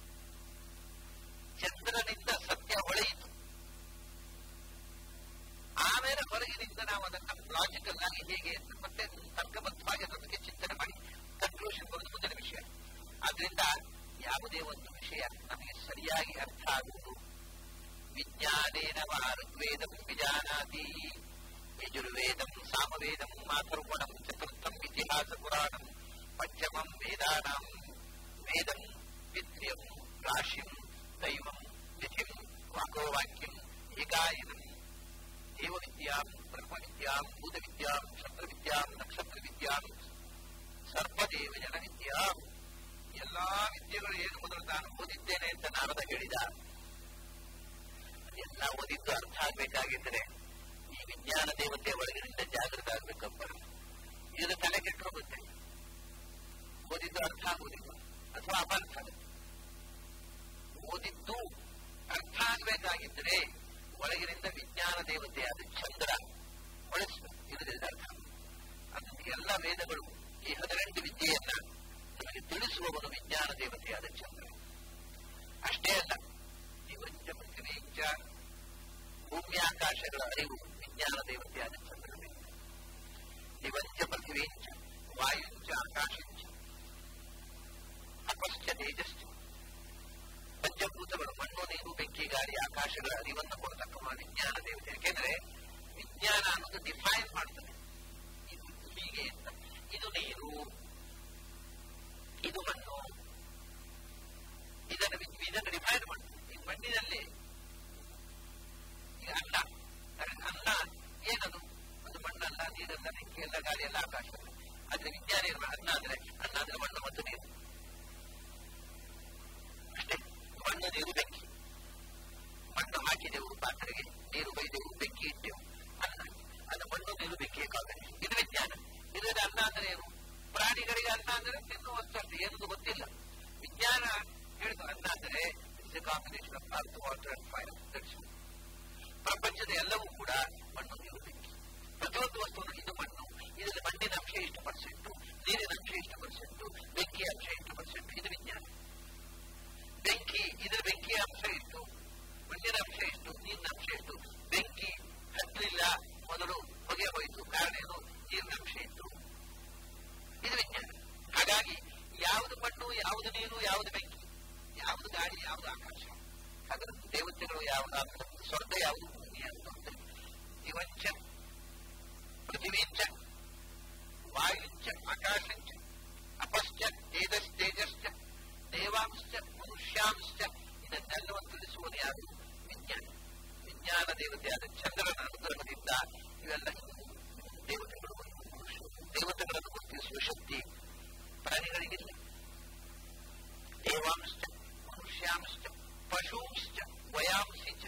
ಚಂದ್ರನಿಂದ ಸತ್ಯ ಹೊಳೆಯಿತು ಆಮೇಲೆ ಹೊರಗಿನಿಂದ ನಾವು ಅದನ್ನ ಲಾಜಿಕಲ್ ಆಗಿ ಹೇಗೆ ಅಂತ ಮತ್ತೆ ತರ್ಕಬದ್ಧವಾಗಿ ಅದಕ್ಕೆ ಚಿಂತನೆ ಮಾಡಿ ಕನ್ಕ್ಲೂಷನ್ ಬರುವುದು ಮುಂದಿನ ವಿಷಯ ಆದ್ರಿಂದ ಯಾವುದೇ ಒಂದು ವಿಷಯ ನಮಗೆ ಸರಿಯಾಗಿ ಅರ್ಥ ಆಗುವುದು ವಿಜ್ಞಾನೇನ ಋಗ್ವೇದಂ ವಿಜಾನಾತಿ ಯಜುರ್ವೇದಂ ಸಾಮವೇದಂ ಮಾಥರ್ವಣಂ ಚತುರ್ಥಂ ಇತಿಹಾಸ ಪುರಾಣಂ ಪಂಚಮಂ ವೇದಾನಾಂ ವೇದಂ ವಿದ್ಯಂ ರಾಶಿಂ ದೈವಂ ನಿಧಿಂ ವಾಕೋವಾಕ್ಯಂ ಏಕಾಯನಂ ದೇವವಿದ್ಯಾಂ ಬ್ರಹ್ಮವಿದ್ಯಾಂ ಭೂತವಿದ್ಯಾಂ ಕ್ಷತ್ರವಿದ್ಯಾಂ ನಕ್ಷತ್ರವಿದ್ಯಾಂ ಸರ್ಪದೇವ ಜನವಿದ್ಯಾಂ ಎಲ್ಲಾ ವಿದ್ಯೆಗಳು ಏನು ಮೊದಲು ನಾನು ಓದಿದ್ದೇನೆ ಅಂತ ನಾರದ ಹೇಳಿದ ಎಲ್ಲ ಓದಿದ್ದು ಅರ್ಥ ಆಗ್ಬೇಕಾಗಿದ್ರೆ ಈ ವಿಜ್ಞಾನ ದೇವತೆ ಒಳಗಿನಿಂದ ಜಾಗೃತ ಆಗ್ಬೇಕಪ್ಪ ಇದು ತಲೆ ಕೆಟ್ಟು ಹೋಗುತ್ತೆ ಓದಿದ್ದು ಅರ್ಥ ಆಗುವುದಿಲ್ಲ ಅಥವಾ ಅಪಾರ್ಥ ಆಗುತ್ತೆ ಓದಿದ್ದು ಅರ್ಥ ಆಗ್ಬೇಕಾಗಿದ್ರೆ ಒಳಗಿನಿಂದ ವಿಜ್ಞಾನ ದೇವತೆ ಅದು ಚಂದ್ರ ಹೊಳಿಸ್ಬೇಕು ಇದರಿಂದ ಅರ್ಥ ಅದು ಎಲ್ಲ ವೇದಗಳು ಈ ಹದಿನೆಂಟು ವಿದ್ಯೆಯನ್ನ ನಮಗೆ ತಿಳಿಸುವವನು ವಿಜ್ಞಾನ ದೇವತೆಯಾದ ಚಂದ್ರ ಅಷ್ಟೇ ಅಲ್ಲ ಜೀವಂಚ ಪೃಥ್ವಿಂಚ ಭೂಮ್ಯಾಕಾಶಗಳ ಅರಿವು ವಿಜ್ಞಾನ ದೇವತೆಯಾದ ಚಂದ್ರನೇ ದಿವಂಚ ಪೃಥ್ವಿಂಚ ವಾಯುಂಚ ಆಕಾಶಂಚ ಅಪಶ್ಚ ತೇಜಶ್ಚ ಪಂಚಭೂತಗಳು ಮಣ್ಣು ನೀರು ಬೆಂಕಿ ಗಾಳಿ ಆಕಾಶಗಳ ಅರಿವನ್ನು ಕೊಡತಕ್ಕ ವಿಜ್ಞಾನ ದೇವತೆ ಯಾಕೆಂದ್ರೆ ವಿಜ್ಞಾನ ಅನ್ನೋದು ಡಿಫೈನ್ ಮಾಡ್ತದೆ ಇದು ಹೀಗೆ ಅಂತ ಇದು ನೀರು ಇದು ಮಣ್ಣು ಇದನ್ನು ಇದನ್ನು ಡಿಫೈನ್ ಮಾಡ್ತದೆ ಈ ಮಣ್ಣಿನಲ್ಲಿ ಈಗ ಅನ್ನ ಅನ್ನ ಏನದು ಅದು ಮಣ್ಣಲ್ಲ ನೀರಲ್ಲ ಬೆಂಕಿ ಎಲ್ಲ ಗಾಳಿ ಎಲ್ಲ ಆಕಾಶ ಅಲ್ಲ ಆದ್ರೆ ವಿಜ್ಞಾನ ಏನು ಅನ್ನ ಅಂದ್ರೆ ಅನ್ನ ಅಂದ್ರೆ ಮಣ್ಣು ಮತ್ತು ನೀರು ಅಷ್ಟೇ ಮಣ್ಣು ನೀರು ಬೆಂಕಿ ಮಣ್ಣು ಹಾಕಿದೆವು ಪಾತ್ರೆಗೆ ನೀರು ಬೈದೆವು ಬೆಂಕಿ ಇಟ್ಟೆವು ಅನ್ನ ಅದು ಮಣ್ಣು ನೀರು ಬೆಂಕಿ ಕಾಂಬಿನೇಷನ್ ಇದು ವಿಜ್ಞಾನ ಇದರ ಅನ್ನ ಅಂದ್ರೆ ಏನು ಪ್ರಾಣಿಗಳಿಗೆ ಅನ್ನ ಅಂದ್ರೆ ತಿನ್ನುವ ವಸ್ತು ಅಷ್ಟೇ ಏನದು ಗೊತ್ತಿಲ್ಲ ವಿಜ್ಞಾನ ಹೇಳಿದ ಅನ್ನ ಅಂದ್ರೆ it's a combination of earth water and fire ಪ್ರಪಂಚದ ಎಲ್ಲವೂ ಕೂಡ ಮಣ್ಣು ನೀರು ಬೆಂಕಿ ಪ್ರತಿಯೊಂದು ವಸ್ತುವನ್ನು ಇದು ಮಣ್ಣು ಇದರಲ್ಲಿ ಮಣ್ಣಿನ ಅಂಶ ಎಷ್ಟು ಪರ್ಸೆಂಟು ನೀರಿನ ಅಂಶ ಎಷ್ಟು ಪರ್ಸೆಂಟು ಬೆಂಕಿಯ ಅಂಶ ಎಷ್ಟು ಪರ್ಸೆಂಟ್ ಇದು ವಿಜ್ಞಾನ ಬೆಂಕಿ ಇದರ ಬೆಂಕಿಯ ಅಂಶ ಎಷ್ಟು ಮಣ್ಣಿನ ಅಂಶ ಎಷ್ಟು ನೀರಿನ ಯಾವುದು ಮಣ್ಣು ಯಾವುದು ನೀರು ಯಾವುದು ಬೆಂಕಿ ಯಾವುದು ಗಾಳಿ ಯಾವುದು ಆಕಾಶ ಅದರ ದೇವತೆಗಳು ಯಾವುದು ಸ್ವರ್ಗ ಯಾವುದು ಭೂಮಿ ಯಾವುದು ಅಂತ ದಿವಂಚ ಪೃಥಿವೀಂಚ ವಾಯುಂಚ ಆಕಾಶಂಚ ಅಪಶ್ಚ ತೇಜಸ್ ತೇಜಶ್ಚ ದೇವಾಂಶ್ಚ ಮನುಷ್ಯಾಂಶ್ಚ ಇದನ್ನೆಲ್ಲವನ್ನು ತಿಳಿಸುವುದು ಯಾರು ವಿಜ್ಞಾನ ವಿಜ್ಞಾನ ದೇವತೆಯಾದ ಚಂದ್ರನ ಅನುಗ್ರಹದಿಂದ ಇವೆಲ್ಲ ದೇವತೆಗಳು ದೇವತೆಗಳನ್ನು ಗುರುತಿಸುವ ಶಕ್ತಿ ಪ್ರಾಣಿಗಳಿಗಿಲ್ಲ ದೇವಾಂಶ್ಚ ಮನುಷ್ಯಾಂಶ್ಚ ಪಶೂಂಶ್ಚ ವಯಾಂಶಿಚ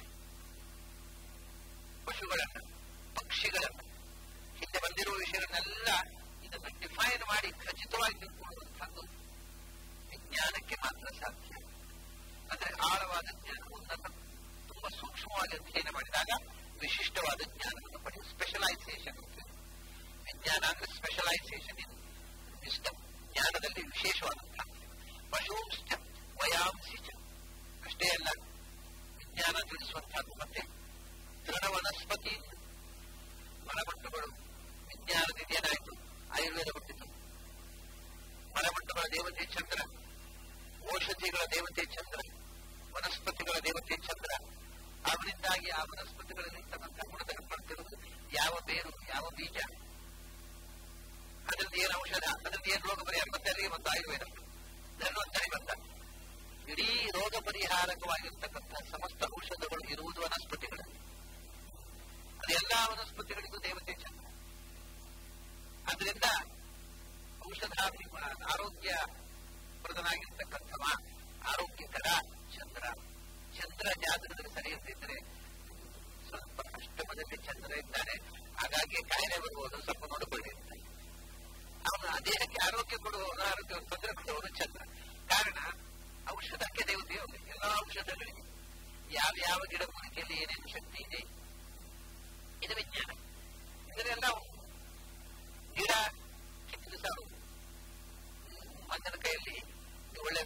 ಪಶುಗಳನ್ನ ಪಕ್ಷಿಗಳನ್ನ ಹಿಂದೆ ಬಂದಿರುವ ವಿಷಯಗಳನ್ನೆಲ್ಲ ಇದನ್ನು ಡಿಫೈನ್ ಮಾಡಿ ಖಚಿತವಾಗಿ ತಿಳ್ಕೊಳ್ಳುವಂಥದ್ದು ವಿಜ್ಞಾನಕ್ಕೆ ಮಾತ್ರ ಸಾಧ್ಯ ಅಂದ್ರೆ ಆಳವಾದ ಜ್ಞಾನವೊಂದನ್ನು ತುಂಬಾ ಸೂಕ್ಷ್ಮವಾಗಿ ಅಧ್ಯಯನ ಮಾಡಿದಾಗ ವಿಶಿಷ್ಟವಾದ ಜ್ಞಾನವನ್ನು ಪಡೆಯುವ ಸ್ಪೆಷಲೈಸೇಷನ್ ವಿಜ್ಞಾನ ಅಂದ್ರೆ ಸ್ಪೆಷಲೈಸೇಷನ್ ಇದು ವಿಸ್ಟಮ್ ಜ್ಞಾನದಲ್ಲಿ ವಿಶೇಷವಾದಂತಹ ಪಶುಂಶ್ಚ ವಯಾಂಸಿಚ ಅಷ್ಟೇ ಅಲ್ಲ ವಿಜ್ಞಾನ ತಿಳಿಸುವಂತಹದ್ದು ಮತ್ತೆ ತೃಣ ವನಸ್ಪತಿ ಮರಮಟ್ಟುಗಳು ವಿಜ್ಞಾನದಿಂದ ಏನಾಯಿತು ಆಯುರ್ವೇದ ಹುಟ್ಟಿತು ಮರಮಟ್ಟುಗಳ ದೇವತೆ ಚಂದ್ರ ಔಷಧಿಗಳ ದೇವತೆ ಚಂದ್ರ ವನಸ್ಪತಿಗಳ ದೇವತೆ ಚಂದ್ರ ಅವರಿಂದಾಗಿ ಆ ವನಸ್ಪತಿಗಳಲ್ಲಿ ಇರ್ತಕ್ಕಂಥ ಗುಣಧರ್ಮ ತಿಳಿದು ಯಾವ ಬೇರು ಯಾವ ಬೀಜ ಅದರಲ್ಲಿ ಏನು ಔಷಧ ಅದರಲ್ಲಿ ಏನು ರೋಗ ಪರಿಹಾರ ಮತ್ತೆ ಅಲ್ಲಿಗೆ ಬಂತು ಆಯುರ್ವೇದ ಧನ್ವಂತರಿ ಬಂದ ಇಡೀ ರೋಗ ಪರಿಹಾರಕವಾಗಿರ್ತಕ್ಕಂಥ ಸಮಸ್ತ ಔಷಧಗಳು ಇರುವುದು ವನಸ್ಪತಿಗಳಲ್ಲಿ ಅದು ಎಲ್ಲಾ ವನಸ್ಪತಿಗಳಿಗೂ ದೇವತೆ ಚಂದ್ರ ಅದರಿಂದ ಔಷಧ ಆರೋಗ್ಯ ಪ್ರದನಾಗಿರ್ತಕ್ಕಂಥವ ಆರೋಗ್ಯಕರ ಚಂದ್ರ ಚಂದ್ರ ಜಾತಕದಲ್ಲಿ ಸರಿ ಇರ್ತಿದ್ರೆ ಸ್ವಲ್ಪ ಅಷ್ಟಮದಲ್ಲಿ ಚಂದ್ರ ಇದ್ದಾನೆ ಹಾಗಾಗಿ ಕಾಯಿಲೆ ಬರುವುದು ಸ್ವಲ್ಪ ನೋಡಿಕೊಳ್ಳಿ ಅಂತ ಅವನು ದೇಹಕ್ಕೆ ಆರೋಗ್ಯ ಕೊಡುವವನು ಆರೋಗ್ಯ ತೊಂದರೆ ಕೊಡುವವನು ಚಂದ್ರ ಕಾರಣ ಔಷಧಕ್ಕೆ ದೇವತೆ ಎಲ್ಲ ಔಷಧಗಳಿಗೆ ಯಾವ ಯಾವ ಗಿಡ ಮೂಲಿಕೆಯಲ್ಲಿ ಏನೇನು ಶಕ್ತಿ ಇದೆ ಇದು ವಿಜ್ಞಾನ ಇದರೆಲ್ಲ ಗಿಡ ಕಿತ್ತು ಸಾರು ಮಂದನ ಕೈಯಲ್ಲಿ ಒಳ್ಳೆ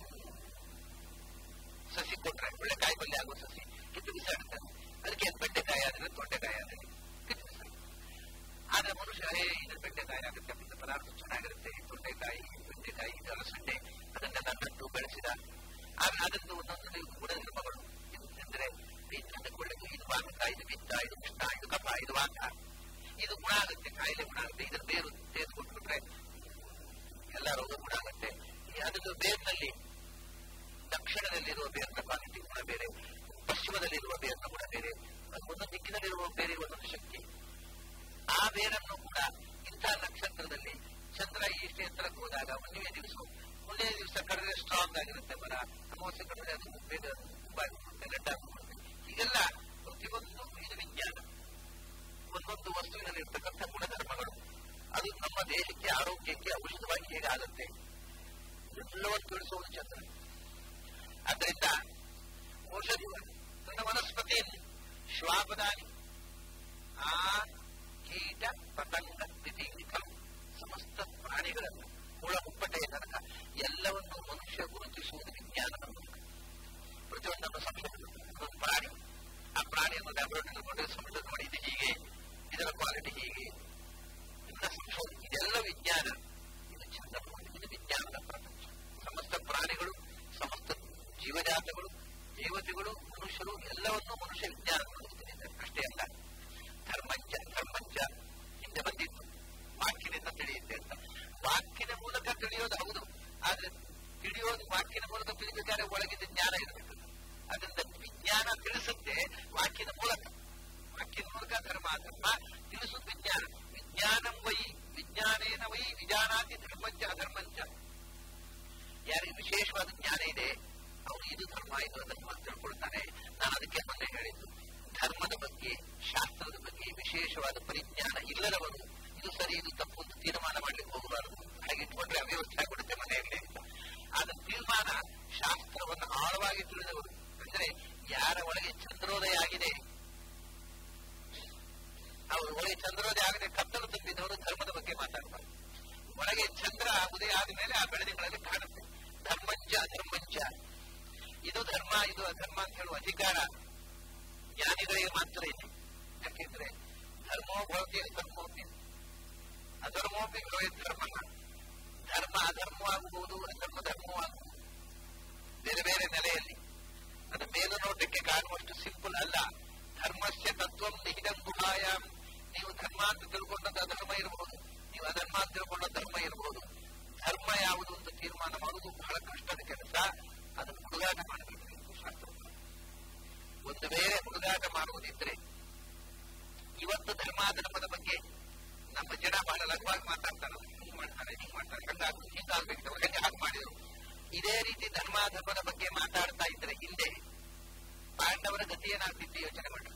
ಸಸಿ ಕೊಟ್ರೆ ಒಳ್ಳೆ ಕಾಯಿ ಪಲ್ಯ ಆಗುವ ಸಸಿ ಕಿತ್ತು ಬಿಸಾಡುತ್ತಾರೆ ಅದಕ್ಕೆ ಬೆಂಡೆಕಾಯಿ ಆದ್ರೆ ತೊಂಡೆಕಾಯಿ ಆದ್ರೆ ಕಿತ್ತು ಬಿಸಾಡು ಆದ್ರೆ ಮನುಷ್ಯ ಹೇ ಇದು ಬೆಂಡೆಕಾಯಿ ಆಗುತ್ತೆ ಅಂತ ಪದಾರ್ಥ ಚೆನ್ನಾಗಿರುತ್ತೆ ತೊಂಡೆಕಾಯಿ ಬೆಂಡೆಕಾಯಿ ಇದು ಅಲಸಂಡೆ ಅದನ್ನೆಲ್ಲ ನಟ್ಟು ಬೆಳೆಸಿದ ಆದ್ರೆ ಅದನ್ನು ಒಂದೊಂದು ಗುಣಧರ್ಮಗಳು ಅಂದ್ರೆ ಅಂದುಕೊಳ್ಳಿಕ್ಕೆ ಇದು ವಾತ ಇದು ಪಿತ್ತ ಇದು ಕೃಷ್ಣ ಇದು ಕಫ ಇದು ವಾತ ಇದು ಗುಣ ಆಗುತ್ತೆ ಕಾಯಿಲೆ ಗುಣ ಆಗುತ್ತೆ ಇದನ್ನು ಬೇರು ತೆಗೆದುಕೊಟ್ಬಿಟ್ರೆ ಎಲ್ಲ ರೋಗ ಗುಣ ಆಗುತ್ತೆ ಅದನ್ನು ಬೇರಿನಲ್ಲಿ ದಕ್ಷಿಣದಲ್ಲಿರುವ ಬೇರಿನ ಕ್ವಾಲಿಟಿ ಗುಣ ಬೇರೆ ಪಶ್ಚಿಮದಲ್ಲಿರುವ ಬೇರಿನ ಗುಣ ಬೇರೆ ಒಂದೊಂದು ದಿಕ್ಕಿನಲ್ಲಿರುವ ಬೇರೆ ಒಂದೊಂದು ಶಕ್ತಿ ಆ ಬೇರನ್ನು ಕೂಡ ಇಂತಹ ನಕ್ಷತ್ರದಲ್ಲಿ ಚಂದ್ರ ಇಷ್ಟೇ ಎತ್ತರಕ್ಕೆ ಹೋದಾಗ ಒಂದೇ ದಿವಸ ಒಂದೇ ದಿವಸ ಕಡಿದ್ರೆ ಸ್ಟ್ರಾಂಗ್ ಆಗಿರುತ್ತೆ ಮರ ಅಮಾವಾಸ್ಯೆ ಕಡಿದ್ರೆ ಅದು ಬೇಗ ತುಂಬಾಗಿರುತ್ತೆ ಲಡ್ಡಾಗಿರುತ್ತೆ ಹೀಗೆಲ್ಲ ಪ್ರತಿಯೊಂದು ಇದು ವಿಜ್ಞಾನ ಒಂದೊಂದು ವಸ್ತುವಿನಲ್ಲಿ ಇರ್ತಕ್ಕಂಥ ಗುಣಧರ್ಮಗಳು ಅದು ನಮ್ಮ ದೇಹಕ್ಕೆ ಆರೋಗ್ಯಕ್ಕೆ ಔಷಧವಾಗಿ ಹೇಗಾಗುತ್ತೆ ಎಲ್ಲವನ್ನು ತಿಳಿಸುವುದು ಚಂದ್ರ ಆದ್ದರಿಂದ ಔಷಧಿ ತನ್ನ ವನಸ್ಪತಿಯನ್ನು ಶ್ವಾಪದಾನಿ ಆ ಕೀಟ ಪತಂಗ ತಿಥಿಕಂ ಸಮಸ್ತ ಪ್ರಾಣಿಗಳನ್ನು ಮುಳ ಮುಪ್ಪಟೆಯ ತನಕ ಎಲ್ಲವನ್ನು ಮನುಷ್ಯ ಗುರುತಿಸುವುದು ವಿಜ್ಞಾನದ ಮೂಲಕ ಪ್ರತಿಯೊಂದನ್ನು ಸಂಶೋಧನೆ ಒಂದು ಪ್ರಾಣಿ ಆ ಪ್ರಾಣಿಯನ್ನು ಲ್ಯಾಬೊರೇಟರಿ ಕೊಂಡು ಸಂಶೋಧನೆ ಮಾಡಿ ಇದು ಹೀಗೆ ಇದರ ಕ್ವಾಲಿಟಿ ಹೀಗೆ ಇಂಥ ಸಂಶೋಧನೆ ಇದೆಲ್ಲ ವಿಜ್ಞಾನ ಇದು ಚಂದ ಇದು ವಿಜ್ಞಾನದ ಪ್ರಪಂಚ ಸಮಸ್ತ ಪ್ರಾಣಿಗಳು ಸಮಸ್ತ ಜೀವಜಾತಗಳು ದೇವತೆಗಳು ಮನುಷ್ಯರು ಎಲ್ಲವನ್ನೂ ಮನುಷ್ಯ ವಿಜ್ಞಾನ ಅಷ್ಟೇ ಅಲ್ಲ ಧರ್ಮಂಚ ಧರ್ಮಂಚ ಹಿಂದೆ ಬಂದಿತ್ತು ವಾಕ್ಯನಿಂದ ತಿಳಿಯುತ್ತೆ ಅಂತ ವಾಕ್ಯದ ಮೂಲಕ ತಿಳಿಯೋದು ಹೌದು ಆದ್ರೆ ತಿಳಿಯೋದು ವಾಕ್ಯದ ಮೂಲಕ ತಿಳಿಬೇಕಾದ್ರೆ ಒಳಗಿದ್ದ ಜ್ಞಾನ ಇರಬೇಕು ಅದರಿಂದ ವಿಜ್ಞಾನ ತಿಳಿಸುತ್ತೆ ವಾಕ್ಯದ ಮೂಲಕ ವಾಕ್ಯದ ಮೂಲಕ ಧರ್ಮ ಧರ್ಮ ತಿಳಿಸುತ್ತೆ ವಿಜ್ಞಾನ ವಿಜ್ಞಾನಂ ವೈ ವಿಜ್ಞಾನೇನ ವೈ ವಿಜಾನಾತಿ ಧರ್ಮಂಚ ಅಧರ್ಮಂಚ ಯಾರಿಗೆ ವಿಶೇಷವಾದ ಜ್ಞಾನ ಇದೆ ಅವನು ಇದು ಧರ್ಮ ಇದು ಧರ್ಮ ತಿಳ್ಕೊಳ್ತಾನೆ ನಾನು ಅದಕ್ಕೆ ಮೊನ್ನೆ ಹೇಳಿದ್ದು ಧರ್ಮದ ಬಗ್ಗೆ ಶಾಸ್ತ್ರದ ಬಗ್ಗೆ ವಿಶೇಷವಾದ ಪರಿಜ್ಞಾನ ಇಲ್ಲದವರು ಇದು ಸರಿ ಇದು ತಪ್ಪು ಅಂತ ತೀರ್ಮಾನ ಮಾಡ್ಲಿಕ್ಕೆ ಹೋಗಬಾರದು ಹಾಗೆ ಇಟ್ಕೊಂಡ್ರೆ ಅವ್ಯವಸ್ಥೆ ಆಗಿಬಿಡುತ್ತೆ ಮನೆಯಲ್ಲಿ ಅಂತ ಆದ ತೀರ್ಮಾನ ಶಾಸ್ತ್ರವನ್ನು ಆಳವಾಗಿ ತಿಳಿದವರು ಅಂದ್ರೆ ಯಾರ ಒಳಗೆ ಚಂದ್ರೋದಯ ಆಗಿದೆ ಅವರು ಒಳಗೆ ಚಂದ್ರೋದಯ ಆಗದೆ ಕತ್ತಲು ತುಂಬಿದವರು ಧರ್ಮದ ಬಗ್ಗೆ ಮಾತಾಡ್ತಾರೆ ಒಳಗೆ ಚಂದ್ರ ಉದಯ ಆದ ಮೇಲೆ ಆ ಬೆಳದಿಂಗಳಲ್ಲಿ ಕಾಣುತ್ತೆ ಧರ್ಮಂಚ ಅಧರ್ಮಂಚ ಇದು ಧರ್ಮ ಇದು ಅಧರ್ಮ ಅಂತ ಹೇಳುವ ಅಧಿಕಾರ ಜ್ಞಾನಿಗಳಿಗೆ ಮಾತ್ರ ಇದೆ ಯಾಕೆಂದ್ರೆ ಧರ್ಮೋ ಭವತಿ ಅಧರ್ಮೋಪಿ ಅಧರ್ಮೋಪಿ ಭವೇ ಧರ್ಮ ಧರ್ಮ ಅಧರ್ಮವಾಗಬಹುದು ಅಧರ್ಮ ಧರ್ಮವಾಗಬಹುದು ಬೇರೆ ಬೇರೆ ನೆಲೆಯಲ್ಲಿ ಅದು ಮೇಲು ನೋಟಕ್ಕೆ ಕಾಣುವಷ್ಟು ಸಿಂಪಲ್ ಅಲ್ಲ ಧರ್ಮಸ್ಯ ತತ್ವಂ ನಿಹಿತಂ ಗುಹಾಯಾಮ್ ನೀವು ಧರ್ಮ ಅಂತ ತಿಳ್ಕೊಂಡದ್ದು ಅಧರ್ಮ ಇರಬಹುದು ನೀವು ಅಧರ್ಮ ಅಂತ ತಿಳ್ಕೊಂಡ ಧರ್ಮ ಇರಬಹುದು ಧರ್ಮ ಯಾವುದು ಅಂತ ತೀರ್ಮಾನ ಮಾಡುವುದು ಬಹಳ ಕಷ್ಟದ ಕೆಲಸ ಅದನ್ನು ಹುಡುಗಾಟ ಮಾಡಬೇಕು ಎಂದು ಶಾಸ್ತ್ರ ಒಂದು ವೇಳೆ ಹುಡುಗಾಟ ಮಾಡುವುದಿದ್ರೆ ಇವತ್ತು ಧರ್ಮಾಧರ್ಮದ ಬಗ್ಗೆ ನಮ್ಮ ಜನ ಬಹಳ ಲಘುವಾಗಿ ಮಾತಾಡ್ತಾರೆ ಹಿಂಗ್ ಮಾಡ್ತಾರೆ ಹಿಂಗ್ ಮಾಡ್ತಾರೆ ಹಂಗಾಗ ಹಿಂಗಾಗ್ಬೇಕು ಹೆಂಗೆ ಹಾಗೆ ಮಾಡಿದ್ರು ಇದೇ ರೀತಿ ಧರ್ಮಾಧರ್ಮದ ಬಗ್ಗೆ ಮಾತಾಡ್ತಾ ಇದ್ರೆ ಹಿಂದೆ ಪಾಂಡವರ ಗತಿ ಏನಾಗ್ತಿತ್ತು ಯೋಚನೆ ಮಾಡಿ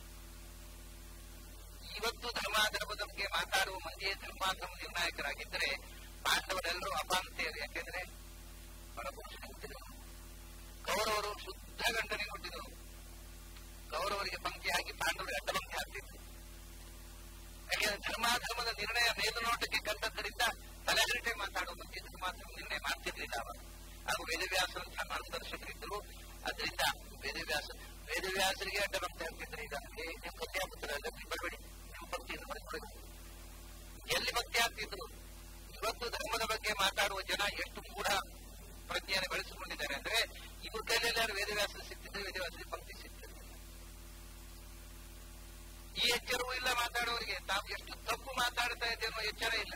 ಇವತ್ತು ಧರ್ಮಾಧರ್ಮದ ಬಗ್ಗೆ ಮಾತಾಡುವ ಮಂದಿಯೇ ಧರ್ಮಾಧರ್ಮ ನಿರ್ಣಾಯಕರಾಗಿದ್ದರೆ ಪಾಂಡವರೆಲ್ಲರೂ ಅಪಾಂತೆಯರು ಯಾಕೆಂದ್ರೆ ಪರಪುರುಷನಿಗೆ ಹುಟ್ಟಿದರು ಕೌರವರು ಶುದ್ಧ ಗಂಡನಿಗೆ ಹುಟ್ಟಿದರು ಕೌರವರಿಗೆ ಪಂಕ್ತಿ ಹಾಕಿ ಪಾಂಡವರಿಗೆ ಅಡ್ಡ ಪಂಕ್ತಿ ಹಾಕ್ತಿದ್ರು ಯಾಕೆಂದ್ರೆ ಧರ್ಮಾಧರ್ಮದ ನಿರ್ಣಯ ಮೇಲುನೋಟಕ್ಕೆ ಕಂಡದ್ದರಿಂದ ತಲೆಹರಟೆ ಮಾತಾಡುವ ಬಗ್ಗೆ ಧರ್ಮಾಧರ್ಮ ನಿರ್ಣಯ ಮಾಡ್ತಿರ್ಲಿಲ್ಲ ಅವರು ಹಾಗೂ ವೇದವ್ಯಾಸರಂತಹ ಮಾರ್ಗದರ್ಶಕರಿದ್ದರು ಅದರಿಂದ ವೇದವ್ಯಾಸ ವೇದವ್ಯಾಸರಿಗೆ ಅಡ್ಡ ಪಂಕ್ತಿ ಹಾಕ್ತಿದ್ರು ಈಗ ಏ, ನೀವು ಕಥೆ ಹಾಕುತ್ತಾರೆ ನೀವು ಬರಬೇಡಿ ನೀವು ಪಂಕ್ತಿಯನ್ನು ಬರ್ಕೊಳ್ಳಿ ಎಲ್ಲಿ ಭಕ್ತಿ ಆಗ್ತಿದ್ರು ಇವತ್ತು ಧರ್ಮದ ಬಗ್ಗೆ ಮಾತಾಡುವ ಜನ ಎಷ್ಟು ಮೂಢ ಪ್ರಜ್ಞೆಯನ್ನು ಬೆಳೆಸಿಕೊಂಡಿದ್ದಾರೆ ಅಂದ್ರೆ ಇವ್ರ ಕೈಯಲ್ಲಿ ಯಾರು ವೇದವ್ಯಾಸ ಸಿಕ್ತಿದ್ರೆ ವೇದವ್ಯಾಸರಿಗೆ ಪಂಕ್ತಿ ಸಿಗ್ತಿದೆ ಈ ಎಚ್ಚರವೂ ಇಲ್ಲ ಮಾತಾಡೋರಿಗೆ ತಾವು ಎಷ್ಟು ತಪ್ಪು ಮಾತಾಡ್ತಾ ಇದೆ ಅನ್ನೋ ಎಚ್ಚರ ಇಲ್ಲ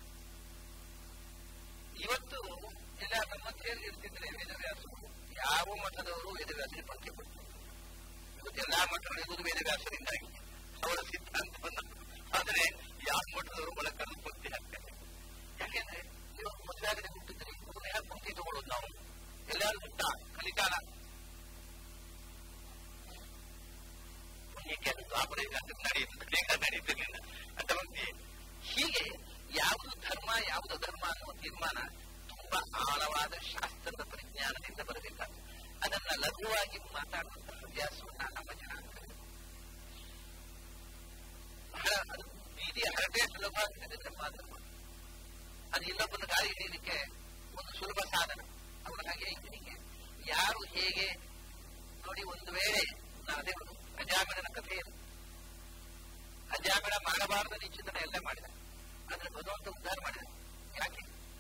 ಇವತ್ತು ಎಲ್ಲ ನಮ್ಮಂತೆಯಲ್ಲಿ ಇರ್ತಿದ್ರೆ ವೇದವ್ಯಾಸರು ಯಾವ ಮಠದವರು ವೇದವ್ಯಾಸರಿಗೆ ಪಂಕ್ತಿ ಕೊಡ್ತಾರೆ ಇವತ್ತು ಎಲ್ಲಾ ಮಠಗಳಿರುವುದು ವೇದವ್ಯಾಸರಿಂದಾಗಿ ಅವರ ಸಿದ್ಧಾಂತವನ್ನು ಆದರೆ ಯಾವ ಮಠದವರು ಒಳಕಲ್ಲು ಪಂಕ್ತಿ ಹಾಕ್ತಾರೆ ಯಾಕೆಂದ್ರೆ ಇವಾಗ ಮದುವೆ ಹುಟ್ಟಿದ್ರೆ ಇವ್ರನ್ನ ಯಾಕೆ ಪಂಕ್ತಿ ತಗೊಳ್ಳೋದು ನಾವು ಎಲ್ಲರೂ ಹುಟ್ಟ ಕಲಿಕಾಲ ಪುಣ್ಯಕ್ಕೆ ಅದು ದ್ವಾಪರ ಯುಗಾಂತಕ್ಕೆ ನಡೆಯುತ್ತೆ ಕಲಿಕಾಲ ನಡೆಯುತ್ತಿರಲಿಲ್ಲ ಅದರಂತೆ ಹೀಗೆ ಯಾವುದು ಧರ್ಮ ಯಾವುದು ಅಧರ್ಮ ಅನ್ನುವ ತೀರ್ಮಾನ ತುಂಬಾ ಆಳವಾದ ಶಾಸ್ತ್ರದ ಪರಿಜ್ಞಾನದಿಂದ ಬರಬೇಕಾಗುತ್ತೆ ಅದನ್ನ ಲಘುವಾಗಿ ಮಾತಾಡುವಂತಹ ಹವ್ಯಾಸವನ್ನ ನಮ್ಮ ಜನಾಂಗ ಬಹಳ ಅದು ಬೀದಿಯ ಹರಟೆ ಸುಲಭವಾಗ್ತದೆ ಧರ್ಮಾಧರ್ಮ ಅದು ಇನ್ನೊಬ್ಬನ ಗಾಳಿ ಹಿಡಿಯಲಿಕ್ಕೆ ಒಂದು ಸುಲಭ ಸಾಧನ ಅವರ ಹಾಗೆ ಹೀಗೆ ಯಾರು ಹೇಗೆ ನೋಡಿ ಒಂದು ವೇಳೆ ನಾನು ಅದೇ ಒಂದು ಅಜಾಮಿಳನ ಕಥೆ ಇದು. ಅಜಾಮಿಳ ಮಾಡಬಾರದು ನಿಶ್ಚಿತನ ಎಲ್ಲ ಮಾಡಿದ ಆದ್ರೆ ಭಗವಂತ ಉದ್ಧಾರ ಮಾಡಿದ ಯಾಕೆ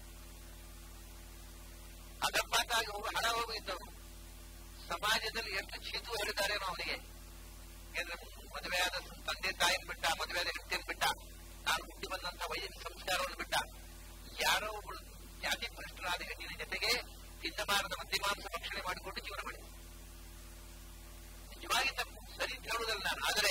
ಅಗಪಾತಾಗಿ ಹೋಗಿ ಹಣ ಹೋಗಿದ್ದವನು ಸಮಾಜದಲ್ಲಿ ಎಷ್ಟು ಚೀತು ಹೇಳಿದಾರೇನೋ ಅವನಿಗೆ ಯಾಕಂದ್ರೆ ಮದುವೆಯಾದ ತಂದೆ ತಾಯಿನ ಬಿಟ್ಟ ಮದುವೆಯಾದ ಹೆಂಡತಿಯನ್ನು ಬಿಟ್ಟ ನಾನು ಹುಟ್ಟಿ ಬಂದಂತ ವೈದ್ಯ ಸಂಸ್ಕಾರವನ್ನು ಬಿಟ್ಟ ಯಾರೋ ಒಬ್ಬಳು ಜಾತಿ ಭ್ರಷ್ಟರಾದ ಹೆಣ್ಣಿನ ಜೊತೆಗೆ ತಿನ್ನಬಾರದ ಮಧ್ಯಮಾಂಸ ಭಕ್ಷಣೆ ಮಾಡಿಕೊಂಡು ಜೀವನ ಮಾಡಿದ ನಿಜವಾಗಿ ತಪ್ಪು ಸರಿ ಅಂತ ಹೇಳುವುದಲ್ಲ ನಾನು ಆದರೆ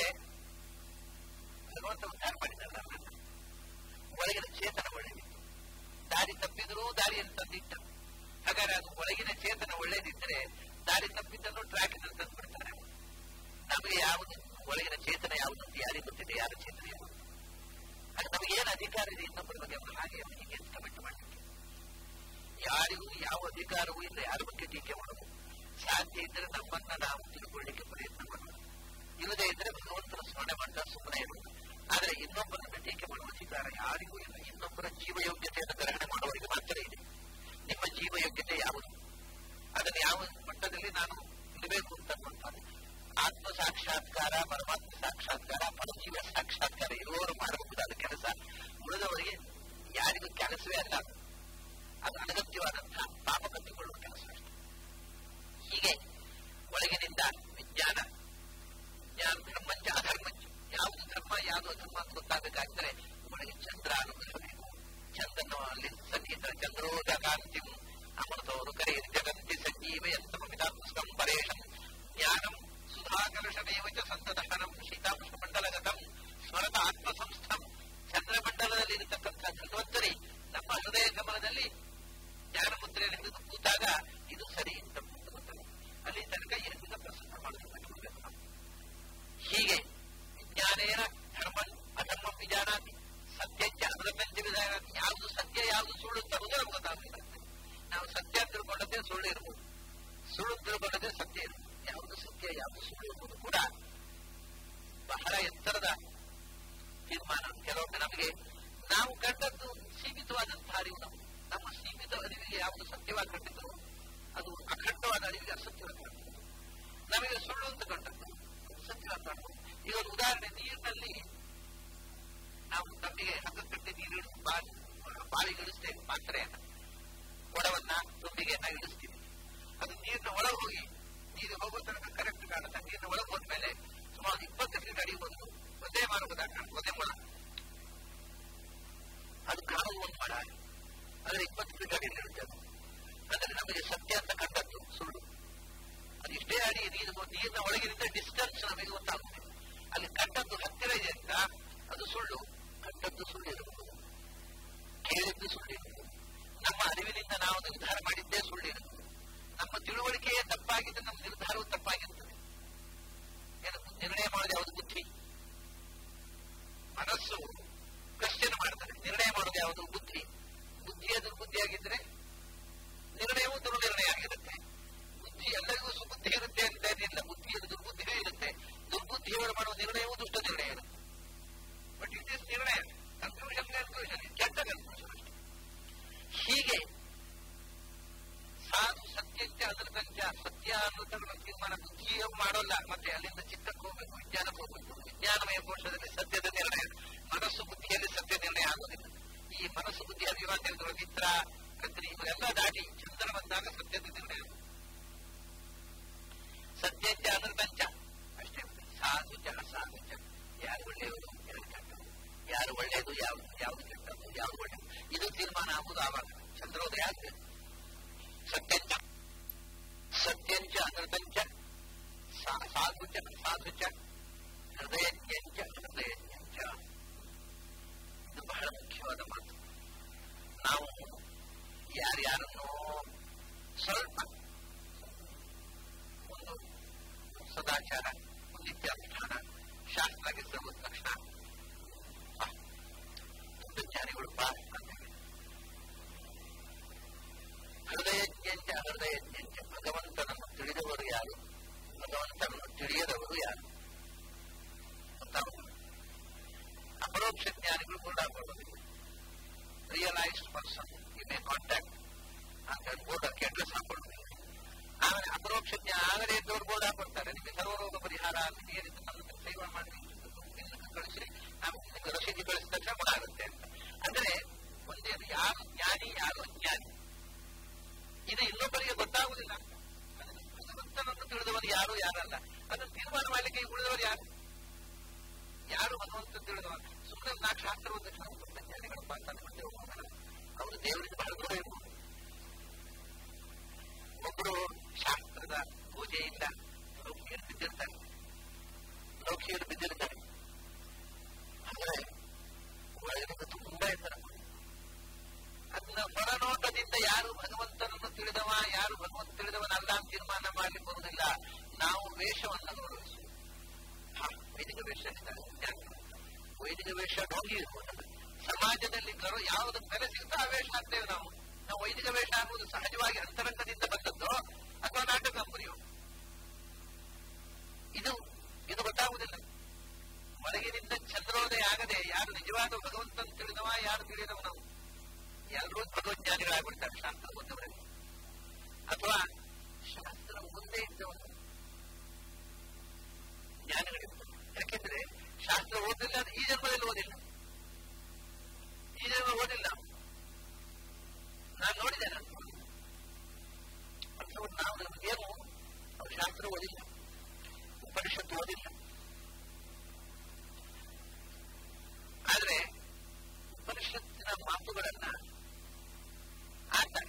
ಭಗವಂತ ಉದ್ಧಾರ ಮಾಡಿದ್ದಲ್ಲ ನನ್ನನ್ನು. ಒಳಗಿನ ಚೇತನ ಒಳ್ಳೆಯದಿತ್ತು ದಾರಿ ತಪ್ಪಿದರೂ ದಾರಿಯನ್ನು ತಂದಿಟ್ಟ ಹಾಗಾದ್ರೆ ಅದು ಒಳಗಿನ ಚೇತನ ಒಳ್ಳೆಯದಿದ್ದರೆ ದಾರಿ ತಪ್ಪಿದ್ದನ್ನು ಟ್ರ್ಯಾಕಿನಲ್ಲಿ ತಂದು ಬಿಡ್ತಾರೆ ನಮಗೆ ಯಾವುದು ಒಳಗಿನ ಚೇತನ ಯಾವುದು ಅಂತ ಯಾರಿಗೆ ಗೊತ್ತಿದೆ ಯಾರ ಚೇತನ ಯಾವುದು ಅದು ನಮಗೆ ಏನು ಅಧಿಕಾರ ಇದೆ ಇನ್ನೊಬ್ಬರ ಬಗ್ಗೆ ಅವನು ಹಾಗೆ ಅವನು ಹೀಗೆ ಅಂತ ಕಮೆಂಟ್ ಮಾಡಲಿಕ್ಕೆ ಯಾರಿಗೂ ಯಾವ ಅಧಿಕಾರವೂ ಇಲ್ಲ ಯಾರ ಬಗ್ಗೆ ಟೀಕೆ ಮಾಡಬಹುದು ಸಾಧ್ಯ ಇದ್ದರೆ ನಮ್ಮನ್ನ ನಾವು ತಿಳ್ಕೊಳ್ಳಿಕ್ಕೆ ಪ್ರಯತ್ನ ಮಾಡಬಹುದು ಇಲ್ಲದೇ ಇದ್ರೆ ಭಗವಂತನ ಸ್ಮರಣೆ ಮಾಡ್ತಾ ಸುಮ್ಮನೆ ಇರುವುದು ಆದರೆ ಇನ್ನೊಬ್ಬರನ್ನ ಟೀಕೆ ಮಾಡುವ ಅಧಿಕಾರ ಯಾರಿಗೂ ಇಲ್ಲ ಇನ್ನೊಬ್ಬರ ಜೀವ ಯೋಗ್ಯತೆಯನ್ನು ಗ್ರಹಣೆ ಮಾಡುವವರಿಗೆ ಮಾತ್ರ ಇದೆ ನಿಮ್ಮ ಜೀವ ಯೋಗ್ಯತೆ ಯಾವುದು ಅದನ್ನು ಯಾವ ಮಟ್ಟದಲ್ಲಿ ನಾನು ಇಡಬೇಕು ಅಂತಕ್ಕಂಥದ್ದು ಆತ್ಮ ಸಾಕ್ಷಾತ್ಕಾರ ಪರಮಾತ್ಮ ಸಾಕ್ಷಾತ್ಕಾರ ಪರಜೀವ ಸಾಕ್ಷಾತ್ಕಾರ ಇರುವವರು ಮಾಡಬಹುದಾದ ಕೆಲಸ ಉಳಿದವರಿಗೆ ಯಾರಿಗೂ ಕೆಲಸವೇ ಅಲ್ಲ ಅದು. ಅದು ಅನಗತ್ಯವಾದಂತಹ ಪಾಪ ಕಟ್ಟಿಕೊಳ್ಳುವ ಕೆಲಸ ಅಷ್ಟೆ ಹೀಗೆ ಒಳಗಿನಿಂದ ವಿಜ್ಞಾನ ಜ್ಞಾನ ಧರ್ಮಂಚ ಅಧರ್ಮಂಚ ಯಾವುದು ಧರ್ಮ ಯಾವುದು ಅಧರ್ಮ ಅಂತ ಗೊತ್ತಾಗಬೇಕಾದ್ರೆ ಒಳಗೆ ಚಂದ್ರ ಅನುಗ್ರಹಬೇಕು ಚಂದ್ರನಲ್ಲಿ ಸನ್ನಿಹಿತ ಚಂದ್ರೋಜ ಕಾಂತಿ ಅಮೃತವರು ಕರೆಯಿರಿ ಜಗಂತಿ ಸಂಜೀವ ಯಂತಮಿತಾತ್ಮಸ್ಕಂ ಪರೇಶಂ ಜ್ಞಾನಂ ಸುಧಾಕರ್ಷಣೇವ ಚ ಸಂತದಹನಂ ಶೀತಾಂಶ ಮಂಡಲಗತಂ ಸ್ವರತ ಆತ್ಮ ಸಂಸ್ಥಂ ಚಂದ್ರಮಂಡಲದಲ್ಲಿ ಇರತಕ್ಕಂಥ ಧನ್ವಂತರಿ ನಮ್ಮ ಹೃದಯ ಕಮಲದಲ್ಲಿ ಜ್ಞಾನ ಮುದ್ರೆಯನ್ನು ಹಿಡಿದು ಕೂತಾಗ ಇದು ಸರಿ ಅಂತ ಗೊತ್ತಾಗುತ್ತೆ ಅಲ್ಲಿ ತನಕ ಇರದಿಂದ ಪ್ರಸನ್ನ ಮಾಡಿಕೊಳ್ಳಬೇಕು ನಾವು ಹೀಗೆ ವಿಜ್ಞಾನೇನ ಧರ್ಮಂ ಅಧರ್ಮಂ ವಿಜಾನಾತಿ ಸತ್ಯಂಚ ಅಧರ್ಮಂಚ ವಿಧಾನಾತಿ ಯಾವುದು ಸತ್ಯ ಯಾವುದು ಸುಳ್ಳು ತರುವುದು ನಮ್ಗೆ ಗೊತ್ತಾಗಬೇಕು ನಾವು ಸತ್ಯ ಅಂತ ತಿಳ್ಕೊಂಡದ್ದೇ ಸುಳ್ಳು ಇರ್ಬೋದು ಸುಳ್ಳು ತಿಳ್ಕೊಂಡದ್ದೇ ಸತ್ಯ ಇರ್ಬೋದು ಯಾವುದು ಸತ್ಯ ಯಾವುದು ಸುಳ್ಳು ಎಂಬುದು ಕೂಡ ಬಹಳ ಎತ್ತರದ ತೀರ್ಮಾನ ಕೆಲವೊಮ್ಮೆ ನಮಗೆ ನಾವು ಕಂಡದ್ದು ಸೀಮಿತವಾದಂತಹ ಅರಿವು ನಮ್ಮದು ನಮ್ಮ ಸೀಮಿತ ಅರಿವಿಗೆ ಯಾವುದು ಸತ್ಯವಾಗಿ ಕಂಡಿತು ಅದು ಅಖಂಡವಾದ ಅರಿವಿಗೆ ಅಸತ್ಯವಾಗಿ ಕಾಣ್ತದೆ ನಮಗೆ ಸುಳ್ಳು ಅಂತ ಕಂಡದ್ದು ಸತ್ಯವಾಗಿ ಕಾಣ್ಬೋದು ಈಗ ಒಂದು ಉದಾಹರಣೆ ನೀರಿನಲ್ಲಿ ನಾವು ತಮ್ಮಿಗೆ ಹಗ್ಗ ಕಟ್ಟಿ ನೀರು ಬಾವಿಗಿಳಿಸ್ತೇವೆ ಪಾತ್ರೆಯನ್ನು ಕೊಡವನ್ನ ತುಂಬಿಗೆಯನ್ನ ಇಳಿಸ್ತೀವಿ ಅದು ನೀರಿನ ಒಳಗೆ ಹೋಗಿ ನೀರು ಹೋಗೋ ತನಕ ಕರೆಕ್ಟ್ ಕಾಣುತ್ತೆ ನೀರಿನ ಒಳಗೆ ಹೋದ್ಮೇಲೆ ಸುಮಾರು ಇಪ್ಪತ್ತು ಫೀಟ್ ಅಡಿ ಒಂದು ಒಂದೇ ಮಾರ್ಗದಾಗ ಕಾಣುತ್ತೆ ಒಂದೇ ಮೊಳ ಅದು ಕಾಣುವ ಒಂದು ಮರ ಆದ್ರೆ ಇಪ್ಪತ್ತು ಫೀಟ್ ಅಡಿಯಲ್ಲಿ ಇರುತ್ತೆ ಅದು ಅಂದ್ರೆ ನಮಗೆ ಸತ್ಯ ಅಂತ ಕಂಡದ್ದು ಸುಳ್ಳು ಅದು ಇಷ್ಟೇ ಅಡಿ ನೀರು ನೀರಿನ ಒಳಗಿನಿಂದ ಡಿಸ್ಟೆನ್ಸ್ ನಮಗೆ ಗೊತ್ತಾಗುತ್ತೆ ಅಲ್ಲಿ ಕಂಡದ್ದು ಹತ್ತಿರ ಇದೆ ಅಂತ ಅದು ಸುಳ್ಳು ಕಂಡದ್ದು ಸುಳ್ಳು ಇರಬಹುದು ಕೇಳಿದ್ದು ಸುಳ್ಳು ಇರಬಹುದು ನಮ್ಮ ಅರಿವಿನಿಂದ ನಾವು ನಿರ್ಧಾರ ಮಾಡಿದ್ದೇ ಸುಳ್ಳು ಇರಬಹುದು ನಮ್ಮ ತಿಳುವಳಿಕೆಯೇ ತಪ್ಪಾಗಿದ್ದು ನಮ್ಮ ನಿರ್ಧಾರವು ತಪ್ಪಾಗಿರ್ತದೆ ಏನು ನಿರ್ಣಯ ಮಾಡೋದು ಯಾವುದು ಬುದ್ಧಿ ಮನಸ್ಸು ಕ್ವಶನ್ ಮಾಡ್ತಾರೆ ನಿರ್ಣಯ ಮಾಡೋದು ಯಾವುದು ಬುದ್ಧಿ ಬುದ್ಧಿಯ ದುರ್ಬುದ್ಧಿಯಾಗಿದ್ರೆ ನಿರ್ಣಯವು ದುರ್ನಿರ್ಣಯ ಆಗಿರುತ್ತೆ ಬುದ್ಧಿ ಎಲ್ಲರಿಗೂ ಸುಬುದ್ಧಿ ಇರುತ್ತೆ ಅಂತ ಏನಿಲ್ಲ ಬುದ್ಧಿಯಲ್ಲಿ ದುರ್ಬುದ್ಧಿಯೂ ಇರುತ್ತೆ ದುರ್ಬುದ್ಧಿಯವರು ಮಾಡುವ ನಿರ್ಣಯವು ದುಷ್ಟ ನಿರ್ಣಯ ಇರುತ್ತೆ ಬಟ್ ಇಟ್ ಇಸ್ ನಿರ್ಣಯ ಕನ್ಕ್ಲೂಷನ್ ಕನ್ಕ್ಲೂಷನ್ ಕೆಟ್ಟ ಕನ್ಕ್ಲೂಷನ್ ಅಷ್ಟೇ ಹೀಗೆ ಸಾಧು ಸತ್ಯಂಚ ಅದೃತಂಚ ಸತ್ಯ ಅನ್ನೋದನ್ನು ತೀರ್ಮಾನ ಬುದ್ಧಿಯೂ ಮಾಡೋಲ್ಲ ಮತ್ತೆ ಅಲ್ಲಿಂದ ಚಿತ್ತಕ್ಕೆ ಹೋಗ್ಬೇಕು ವಿಜ್ಞಾನಕ್ಕೆ ಹೋಗ್ಬೇಕು ವಿಜ್ಞಾನಮಯ ಕೋಶದಲ್ಲಿ ಸತ್ಯದ ನಿರ್ಣಯ ಮನಸ್ಸು ಬುದ್ಧಿಯಲ್ಲಿ ಸತ್ಯ ನಿರ್ಣಯ ಆಗೋದಿಲ್ಲ ಈ ಮನಸ್ಸು ಬುದ್ಧಿ ಅಭಿಮಾನ ಮಿತ್ರ ಕತ್ರಿ ಇವರೆಲ್ಲ ದಾಟಿ ಚಂದ್ರ ಬಂದಾಗ ಸತ್ಯದ ನಿರ್ಣಯ ಸತ್ಯಂಚ ಅನೃತಂಚ ಅಷ್ಟೇ ಸಾಧು ಜ ಅಸಾಧು ಜ ಯಾರು ಒಳ್ಳೆಯವರು ಯಾರು ಕೆಟ್ಟವರು ಯಾರು ಒಳ್ಳೆಯದು ಯಾವುದು ಯಾವುದು ಕೆಟ್ಟದ್ದು ಯಾವುದು ಒಳ್ಳೆಯದು ಇದು ತೀರ್ಮಾನ ಆಗುವುದು ಆವಾಗ ಚಂದ್ರೋದಯ ಆಗ್ಬೇಕು ಸತ್ಯಂಚ ಸತ್ಯಂಚ ಅನೃತಂಚ ಸಾಧುಚ ಸಾಧುಚ ಹೃದಯಜ್ಞಂಚ ಹೃದಯಜ್ಞಂಚ ಇದು ಬಹಳ ಮುಖ್ಯವಾದ ಮಾತು ನಾವು ಯಾರ್ಯಾರನ್ನು ಸ್ವಲ್ಪ ಒಂದು ಸದಾಚಾರ ಒಂದು ನಿತ್ಯಾನುಷ್ಠಾನ ಶಾಸ್ತ್ರಕ್ಕೆ ಸರ್ವದ ತಕ್ಷಣ ಜ್ಞಾನಿಗಳು ಬಾ ಅಂತೇಳಿ ಹೃದಯಜ್ಞಂಚ ಹೃದಯಜ್ಞಂಚ ಭಗವಂತನನ್ನು ತಿಳಿದವರು ಯಾರು ಭಗವಂತನನ್ನು ತಿಳಿಯದವರು ಯಾರು ಅಪರೋಕ್ಷ ಜ್ಞಾನಿಗಳು ಕೂಡ ಬರೋದಿಲ್ಲ realised person you may contact ಅಂತ ಬೋರ್ಡ್ ಹಾಕಿ ಅಡ್ರೆಸ್ ಹಾಕೊಳ್ಳೋದಿಲ್ಲ ಆಮೇಲೆ ಅಪರೋಕ್ಷ ಜ್ಞಾನ ಆಗಲೇ ಇದ್ದವ್ರು ಬೋರ್ಡ್ ಹಾಕೊಡ್ತಾರೆ ನಿಮಗೆ ಸರ್ವರೋಗ ಪರಿಹಾರ ನಿಮಗೆ ನನ್ನ ಸೇವೆ ಮಾಡಿ ಕಳಿಸಿ ನಾವು ನಿಮಗೆ ರಸೀದಿ ಕಳಿಸಿದ ತಕ್ಷಣ ಗುಣ ಆಗುತ್ತೆ ಅಂತ ಅಂದ್ರೆ ಒಂದೇನು ಯಾರು ಜ್ಞಾನಿ ಯಾರು ಅಜ್ಞಾನಿ ಇದು ಇನ್ನೊಬ್ಬರಿಗೆ ಗೊತ್ತಾಗುವುದಿಲ್ಲ ಭಗವಂತನನ್ನು ತಿಳಿದವರು ಯಾರು ಯಾರಲ್ಲ ಅದನ್ನು ತೀರ್ಮಾನ ಮಾಡಲಿಕ್ಕೆ ಉಳಿದವರು ಯಾರು ಯಾರು ಭಗವಂತ ತಿಳಿದವ ಸುಮ್ಮನೆ ನಾಲ್ಕು ಶಾಸ್ತ್ರ ಒಂದು ಜ್ಞಾನಿಗಳು ಪಾಠ ಅವರು ದೇವರಿಗೆ ಬಹಳ ದೂರ ಇರ್ಬೋದು ಒಬ್ಬರು ಶಾಸ್ತ್ರದ ಪೂಜೆಯಿಂದ ಲೌಕಿಯರು ಬಿದ್ದಿರ್ತಾರೆ ಲೌಕಿಯರು ಬಿದ್ದಿರ್ತಾರೆ ಅಂದ್ರೆ ಒಳಗಿನಿಂದ ತುಂಬಾ ಇರ್ತಾರೆ ಅದನ್ನ ಹೊರನೋಟದಿಂದ ಯಾರು ಭಗವಂತನನ್ನು ತಿಳಿದವ ಯಾರು ಭಗವಂತ ತಿಳಿದವನಲ್ಲ ಅಂತ ತೀರ್ಮಾನ ಮಾಡ್ಲಿಕ್ಕೆ ಬರುವುದಿಲ್ಲ ನಾವು ವೇಷವನ್ನು ಗೌರವಿಸುವುದು ವೈದಿಕ ವೇಷ ವೈದಿಕ ವೇಷ ಢೋಂಗಿ ಇರ್ಬೋದು ಸಮಾಜದಲ್ಲಿ ಗೌರವ ಯಾವುದು ಬೆಲೆ ಸಿಗ್ತಾ ಆ ವೇಷ ಹಾಕ್ತೇವೆ ನಾವು ನಾವು ವೈದಿಕ ವೇಷ ಆಗುವುದು ಸಹಜವಾಗಿ ಅಂತರಂಗದಿಂದ ಬಂದದ್ದು ಅಥವಾ ನಾಟಕ ಕಂಪನಿಯು ಇದು ಇದು ಗೊತ್ತಾಗುವುದಿಲ್ಲ ಹೊರಗಿನಿಂದ ಚಂದ್ರೋದಯ ಆಗದೆ ಯಾರು ನಿಜವಾದ ಭಗವಂತನ ತಿಳಿದವ ಯಾರು ತಿಳಿದವ ನಾವು ಎಲ್ಲರೂ ಭಗವಜ್ಞಾನಿಗಳಾಗ್ಬಿಡ್ತಾರೆ ಶಾಸ್ತ್ರ ಓದವರಲ್ಲಿ ಅಥವಾ ಶಾಸ್ತ್ರ ಮುಂದೆ ಇದ್ದವನು ಜ್ಞಾನಿಗಳಿರ್ತಾರೆ ಯಾಕೆಂದ್ರೆ ಶಾಸ್ತ್ರ ಓದಿಲ್ಲ ಈ ಜನ್ಮದಲ್ಲಿ ಓದಿಲ್ಲ ಈ ಜನ್ಮ ಓದಿಲ್ಲ ನಾನು ನೋಡಿದ್ದೇನೆ ಅಥವಾ ನಾವು ಏನು ಅವ್ರು ಶಾಸ್ತ್ರ ಓದಿಲ್ಲ ಉಪನಿಷತ್ತು ಓದಿಲ್ಲ ಆದ್ರೆ ಉಪನಿಷತ್ತಿನ ಮಾತುಗಳನ್ನ ಆಡ್ತಾರೆ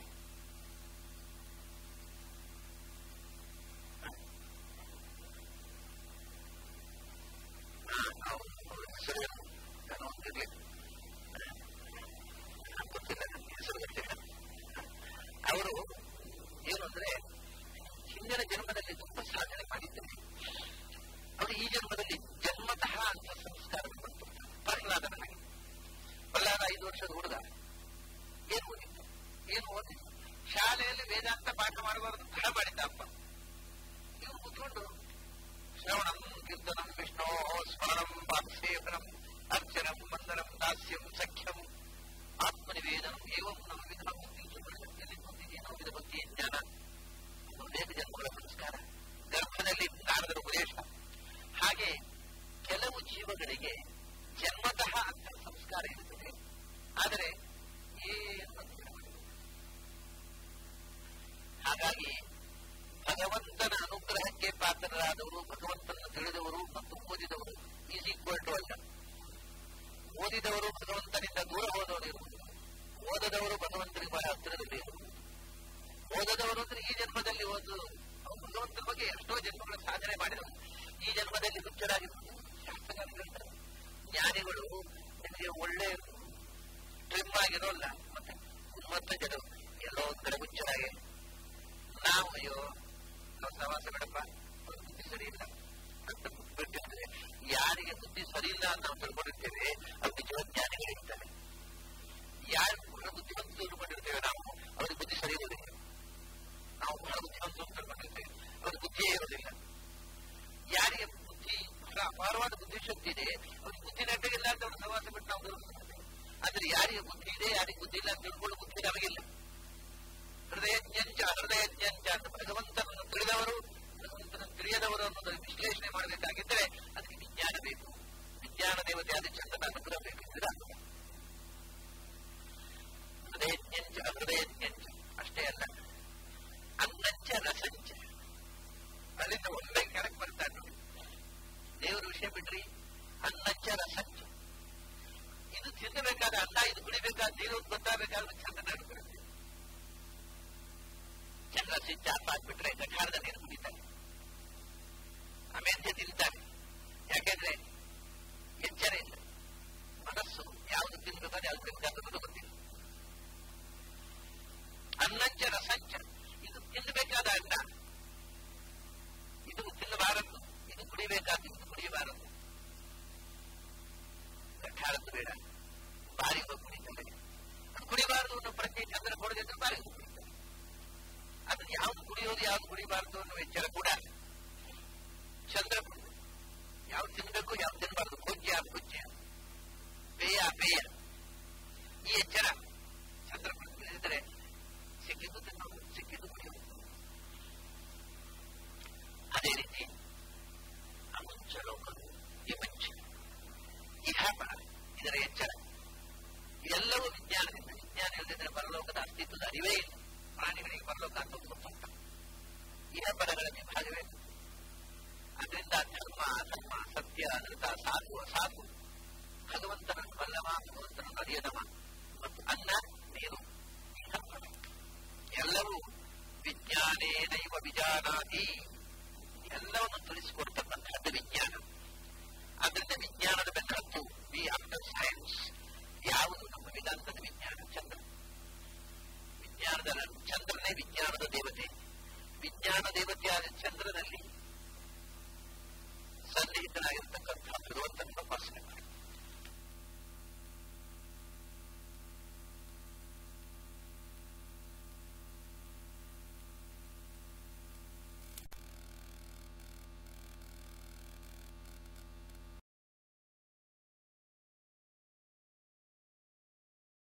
ಅವರು ಏನು ಅಂದ್ರೆ ಹಿಂದಿನ ಜನ್ಮದಲ್ಲಿ ತುಂಬಾ ಸಾಧನೆ ಮಾಡಿದ್ದಾರೆ ಅವರು ಈ ಜನ್ಮದಲ್ಲಿ ಜನ್ಮತಃ ಅಂತ ಸಂಸ್ಕಾರ ಬಂತು ಪ್ರಹ್ಲಾದನಾಗಿ ಪ್ರಹ್ಲಾದ ಐದು ವರ್ಷದ ಹುಡುಗ ಏನು ಓದಿದ್ದು ಏನು ಓದಿದ್ದು ಶಾಲೆಯಲ್ಲಿ ವೇದಾಂತ ಪಾಠ ಮಾಡಬಾರದು ತಡ ಮಾಡಿದ್ದ ಅಪ್ಪ ಇವ್ರು ಕೂತ್ಕೊಂಡು ಶ್ರವಣಂ ಕೀರ್ತನಂ ವಿಷ್ಣೋ ಸ್ಮರಣಂ ಪಾಕ್ಷೇಪನಂ ಅರ್ಚನಂ ಮಂದರಂ ದಾಸ್ಯಂ ಸಖ್ಯಂ ಆತ್ಮನಿವೇದನಂ ಏವಂ ನಮ್ಮ ವಿಧ ಎಲ್ಲಿ ಕೂತಿದ್ದೀನೋ ವಿಧ ಭಕ್ತಿ ಜ್ಞಾನ ಅನೇಕ ಜನ್ಮಗಳ ಸಂಸ್ಕಾರ ಗರ್ಭದಲ್ಲಿ ನಾರದರ ಉಪದೇಶ ಹಾಗೆ ಕೆಲವು ಜೀವಗಳಿಗೆ ಜನ್ಮತಃ ಅಂತ ಸಂಸ್ಕಾರ ಇರುತ್ತದೆ ಆದರೆ ಏನು ವಿದ್ವಾಂಸರಾದವರು ಭಗವಂತನನ್ನು ತಿಳಿದವರು ಮತ್ತು ಓದಿದವರು ಈಸ್ ಈಕ್ವಲ್ ಟು ಅಲ್ಲ ಓದಿದವರು ಭಗವಂತನಿಂದ ದೂರ ಹೋದವರು ಇರುವುದು ಓದದವರು ಭಗವಂತನಿಗೆ ಬಹಳ ಹತ್ತಿರದಲ್ಲಿ ಇರುವುದು ಓದದವರು ಅಂದ್ರೆ ಈ ಜನ್ಮದಲ್ಲಿ ಓದು ಅವರು ಭಗವಂತನ ಬಗ್ಗೆ ಎಷ್ಟೋ ಜನ್ಮಗಳ ಸಾಧನೆ ಮಾಡಿದವರು ಈ ಜನ್ಮದಲ್ಲಿ ಹುಚ್ಚರಾಗಿದ್ದರು ಶಾಸ್ತ್ರಜ್ಞರು ಹೇಳ್ತಾರೆ ಜ್ಞಾನಿಗಳು ನಿಮಗೆ ಒಳ್ಳೆ ಟ್ರಿಮ್ ಆಗಿರೋಲ್ಲ ಮತ್ತೆ ಮತ್ತೆ ಜನ ಎಲ್ಲೋ ಒಂದ್ ಕಡೆ ಹುಚ್ಚರಾಗಿ ನಾವು ಅಯ್ಯೋ ನಾವು ಸವಾಸ ಬೇಡಪ್ಪ ಅವ್ರ ಬುದ್ಧಿ ಸರಿ ಇಲ್ಲ ಅಂತ ಬಿಟ್ಟಿರ್ತದೆ ಯಾರಿಗೆ ಬುದ್ಧಿ ಸರಿ ಇಲ್ಲ ಅಂತ ನಾವು ತಿಳ್ಕೊಂಡಿರ್ತೇವೆ ಅವ್ರು ನಿಜವಾದ ಜ್ಞಾನಿಗಳಿರ್ತಾರೆ ಯಾರು ಬಹಳ ಬುದ್ಧಿವಂತ ತಿಳ್ಕೊಂಡಿರ್ತೇವೆ ನಾವು ಅವ್ರಿಗೆ ಬುದ್ಧಿ ಸರಿ ಇರೋದಿಲ್ಲ ನಾವು ಬಹಳ ಬುದ್ಧಿವಂತ ಅಂತ ತಿಳ್ಕೊಂಡಿರ್ತೇವೆ ಅವ್ರಿಗೆ ಬುದ್ಧಿಯೇ ಇರೋದಿಲ್ಲ ಯಾರಿಗೆ ಬುದ್ಧಿ ಬಹಳ ಅಪಾರವಾದ ಬುದ್ಧಿಶಕ್ತಿ ಇದೆ ಅವ್ರಿಗೆ ಬುದ್ಧಿ ನೆಟ್ಟಗಿಲ್ಲ ಅಂತ ಅವ್ರ ಸವಾಸ ಬಿಟ್ಟು ನಾವು ಗೌರವಿಸ್ತೇವೆ ಆದ್ರೆ ಯಾರಿಗೆ ಬುದ್ಧಿ ಇದೆ ಯಾರಿಗೆ ಬುದ್ಧಿ ಇಲ್ಲ ಅಂತ ತಿಳ್ಕೊಳ್ಳೋ ಬುದ್ಧಿ ನಮಗಿಲ್ಲ ಹೃದಯಜ್ಞಂಚ ಹೃದಯಜ್ಞಂಚ ಅಂತ ಭಗವಂತನನ್ನು ತಿಳಿದವರು ಭಗವಂತನನ್ನು ತಿಳಿಯದವರು ಅನ್ನೋದನ್ನು ವಿಶ್ಲೇಷಣೆ ಮಾಡಬೇಕಾಗಿದ್ದರೆ ಅದಕ್ಕೆ ವಿಜ್ಞಾನ ಬೇಕು ವಿಜ್ಞಾನ ದೇವತೆ ಅದು ಚಂದನ ಅನುಗ್ರಹ ಬೇಕಿದ್ರೆ ಹೃದಯಜ್ಞಂಚ ಹೃದಯಜ್ಞಂಚ ಅಷ್ಟೇ ಅಲ್ಲ ಅನ್ನಂಚ ರಸಂಚ ಅಲ್ಲಿಂದ ಒಳ್ಳೆ ಕೆಳಗೆ ಬರ್ತಾರೆ ನೋಡಿ ದೇವರ ವಿಷಯ ಬಿಡ್ರಿ ಅನ್ನಂಚ ರಸಂಚ ಇದು ತಿನ್ನಬೇಕಾದ ಅನ್ನ ಇದು ಕುಡಿಬೇಕಾದ ನೀರು ಗೊತ್ತಾಗಬೇಕಾದ್ರೆ ಚಂದನ ಅನುಗ್ರಹ ಚಂದ್ರ ಸಿಂಚ ಹಾಕ್ಬಿಟ್ರೆ ಗಠಾರದ ನೀರು ಕುಡಿತಾರೆ ಅಮೇಧ್ಯ ತಿಂತಾರೆ ಯಾಕೆಂದ್ರೆ ಎಚ್ಚರ ಇಲ್ಲ ಮನಸ್ಸು ಯಾವುದು ತಿನ್ಬೇಕಾದ್ರೆ ಯಾವ್ದು ತಿನ್ಬೇಕಾದ ಗೊತ್ತಿಲ್ಲ ಅನ್ನಂಚ ರಸಂಚ ಇದು ತಿನ್ನಬೇಕಾದ ಅನ್ನ ಇದು ತಿನ್ನಬಾರದು ಇದು ಕುಡಿಬೇಕಾದ್ದು ಇದು ಕುಡಿಯಬಾರದು ಗಠಾರದ್ದು ಬೇಡ ಬಾರಿ ಕುಡಿತಾರೆ ಅದು ಕುಡಿಬಾರದು ಅನ್ನೋ ಪ್ರಜ್ಞೆ ಚಂದ್ರ ಕೊಡದಿದ್ರೆ ಬಾರಿ ಕುಡಿತಾರೆ ಅದನ್ನ ಯಾವ್ದು ಕುಡಿಯೋದು ಯಾವ್ದು ಕುಡಿಬಾರದು ಅನ್ನೋ ಎಚ್ಚರ ಕೂಡ ಚಂದ್ರ ಯಾವ್ದು ತಿನ್ಬೇಕು ಯಾವ್ದು ತಿನ್ನಬಾರದು ಭೋಜ್ಯ ಭೋಜ್ಯ ಪೇಯ ಪೇಯ ಈ ಎಚ್ಚರ ಚಂದ್ರ ಇದ್ರೆ ಸಿಕ್ಕಿದ್ದು ತಿನ್ನೋದು ಸಿಕ್ಕಿದ್ದು ಕುಡಿಯೋದು ಅದೇ ರೀತಿ ಅಮುಂಚ ಲೋಕ ಇಮಂಚ ಇಹಾಪರ ಇದರ ಎಚ್ಚರ ಎಲ್ಲವೂ ವಿಜ್ಞಾನದಿಂದ ವಿಜ್ಞಾನ ಇಲ್ಲದಿದ್ದರೆ ಪರಲೋಕದ ಅಸ್ತಿತ್ವದ ಅರಿವೇ ಇಲ್ಲ ಪ್ರಾಣಿಗಳಿಗೆ ಪರಲೋಕ ಅಂತ ಗೊತ್ತುಂಟ ಇಹಪರಗಳ ವಿಭಾಗವೇ ಅದರಿಂದ ಧರ್ಮ ಅಧರ್ಮ ಸತ್ಯ ಅನೃತ ಸಾಧು ಅಸಾಧು ಭಗವಂತನನ್ನು ಬಲ್ಲವ ಭಗವಂತನನ್ನು ಅರಿಯದವ ಮತ್ತು ಅನ್ನ ನೀರು ಇಹಪರ ಎಲ್ಲವೂ ವಿಜ್ಞಾನೇನೈವ ವಿಜಾನಾತಿ ಎಲ್ಲವನ್ನು ತಿಳಿಸಿಕೊಡ್ತಕ್ಕಂಥದ್ದು ವಿಜ್ಞಾನ ಅದರಿಂದ ವಿಜ್ಞಾನದ ಬೆನ್ನಹತ್ತು ವಿ ಆಫ್ಟರ್ ಸೈನ್ಸ್ ಯಾವುದು ನಮ್ಮ ವೇದಾಂತದ ವಿಜ್ಞಾನ ಚಂದ್ರ ವಿಜ್ಞಾನದ ಚಂದ್ರನೇ ವಿಜ್ಞಾನದ ದೇವತೆ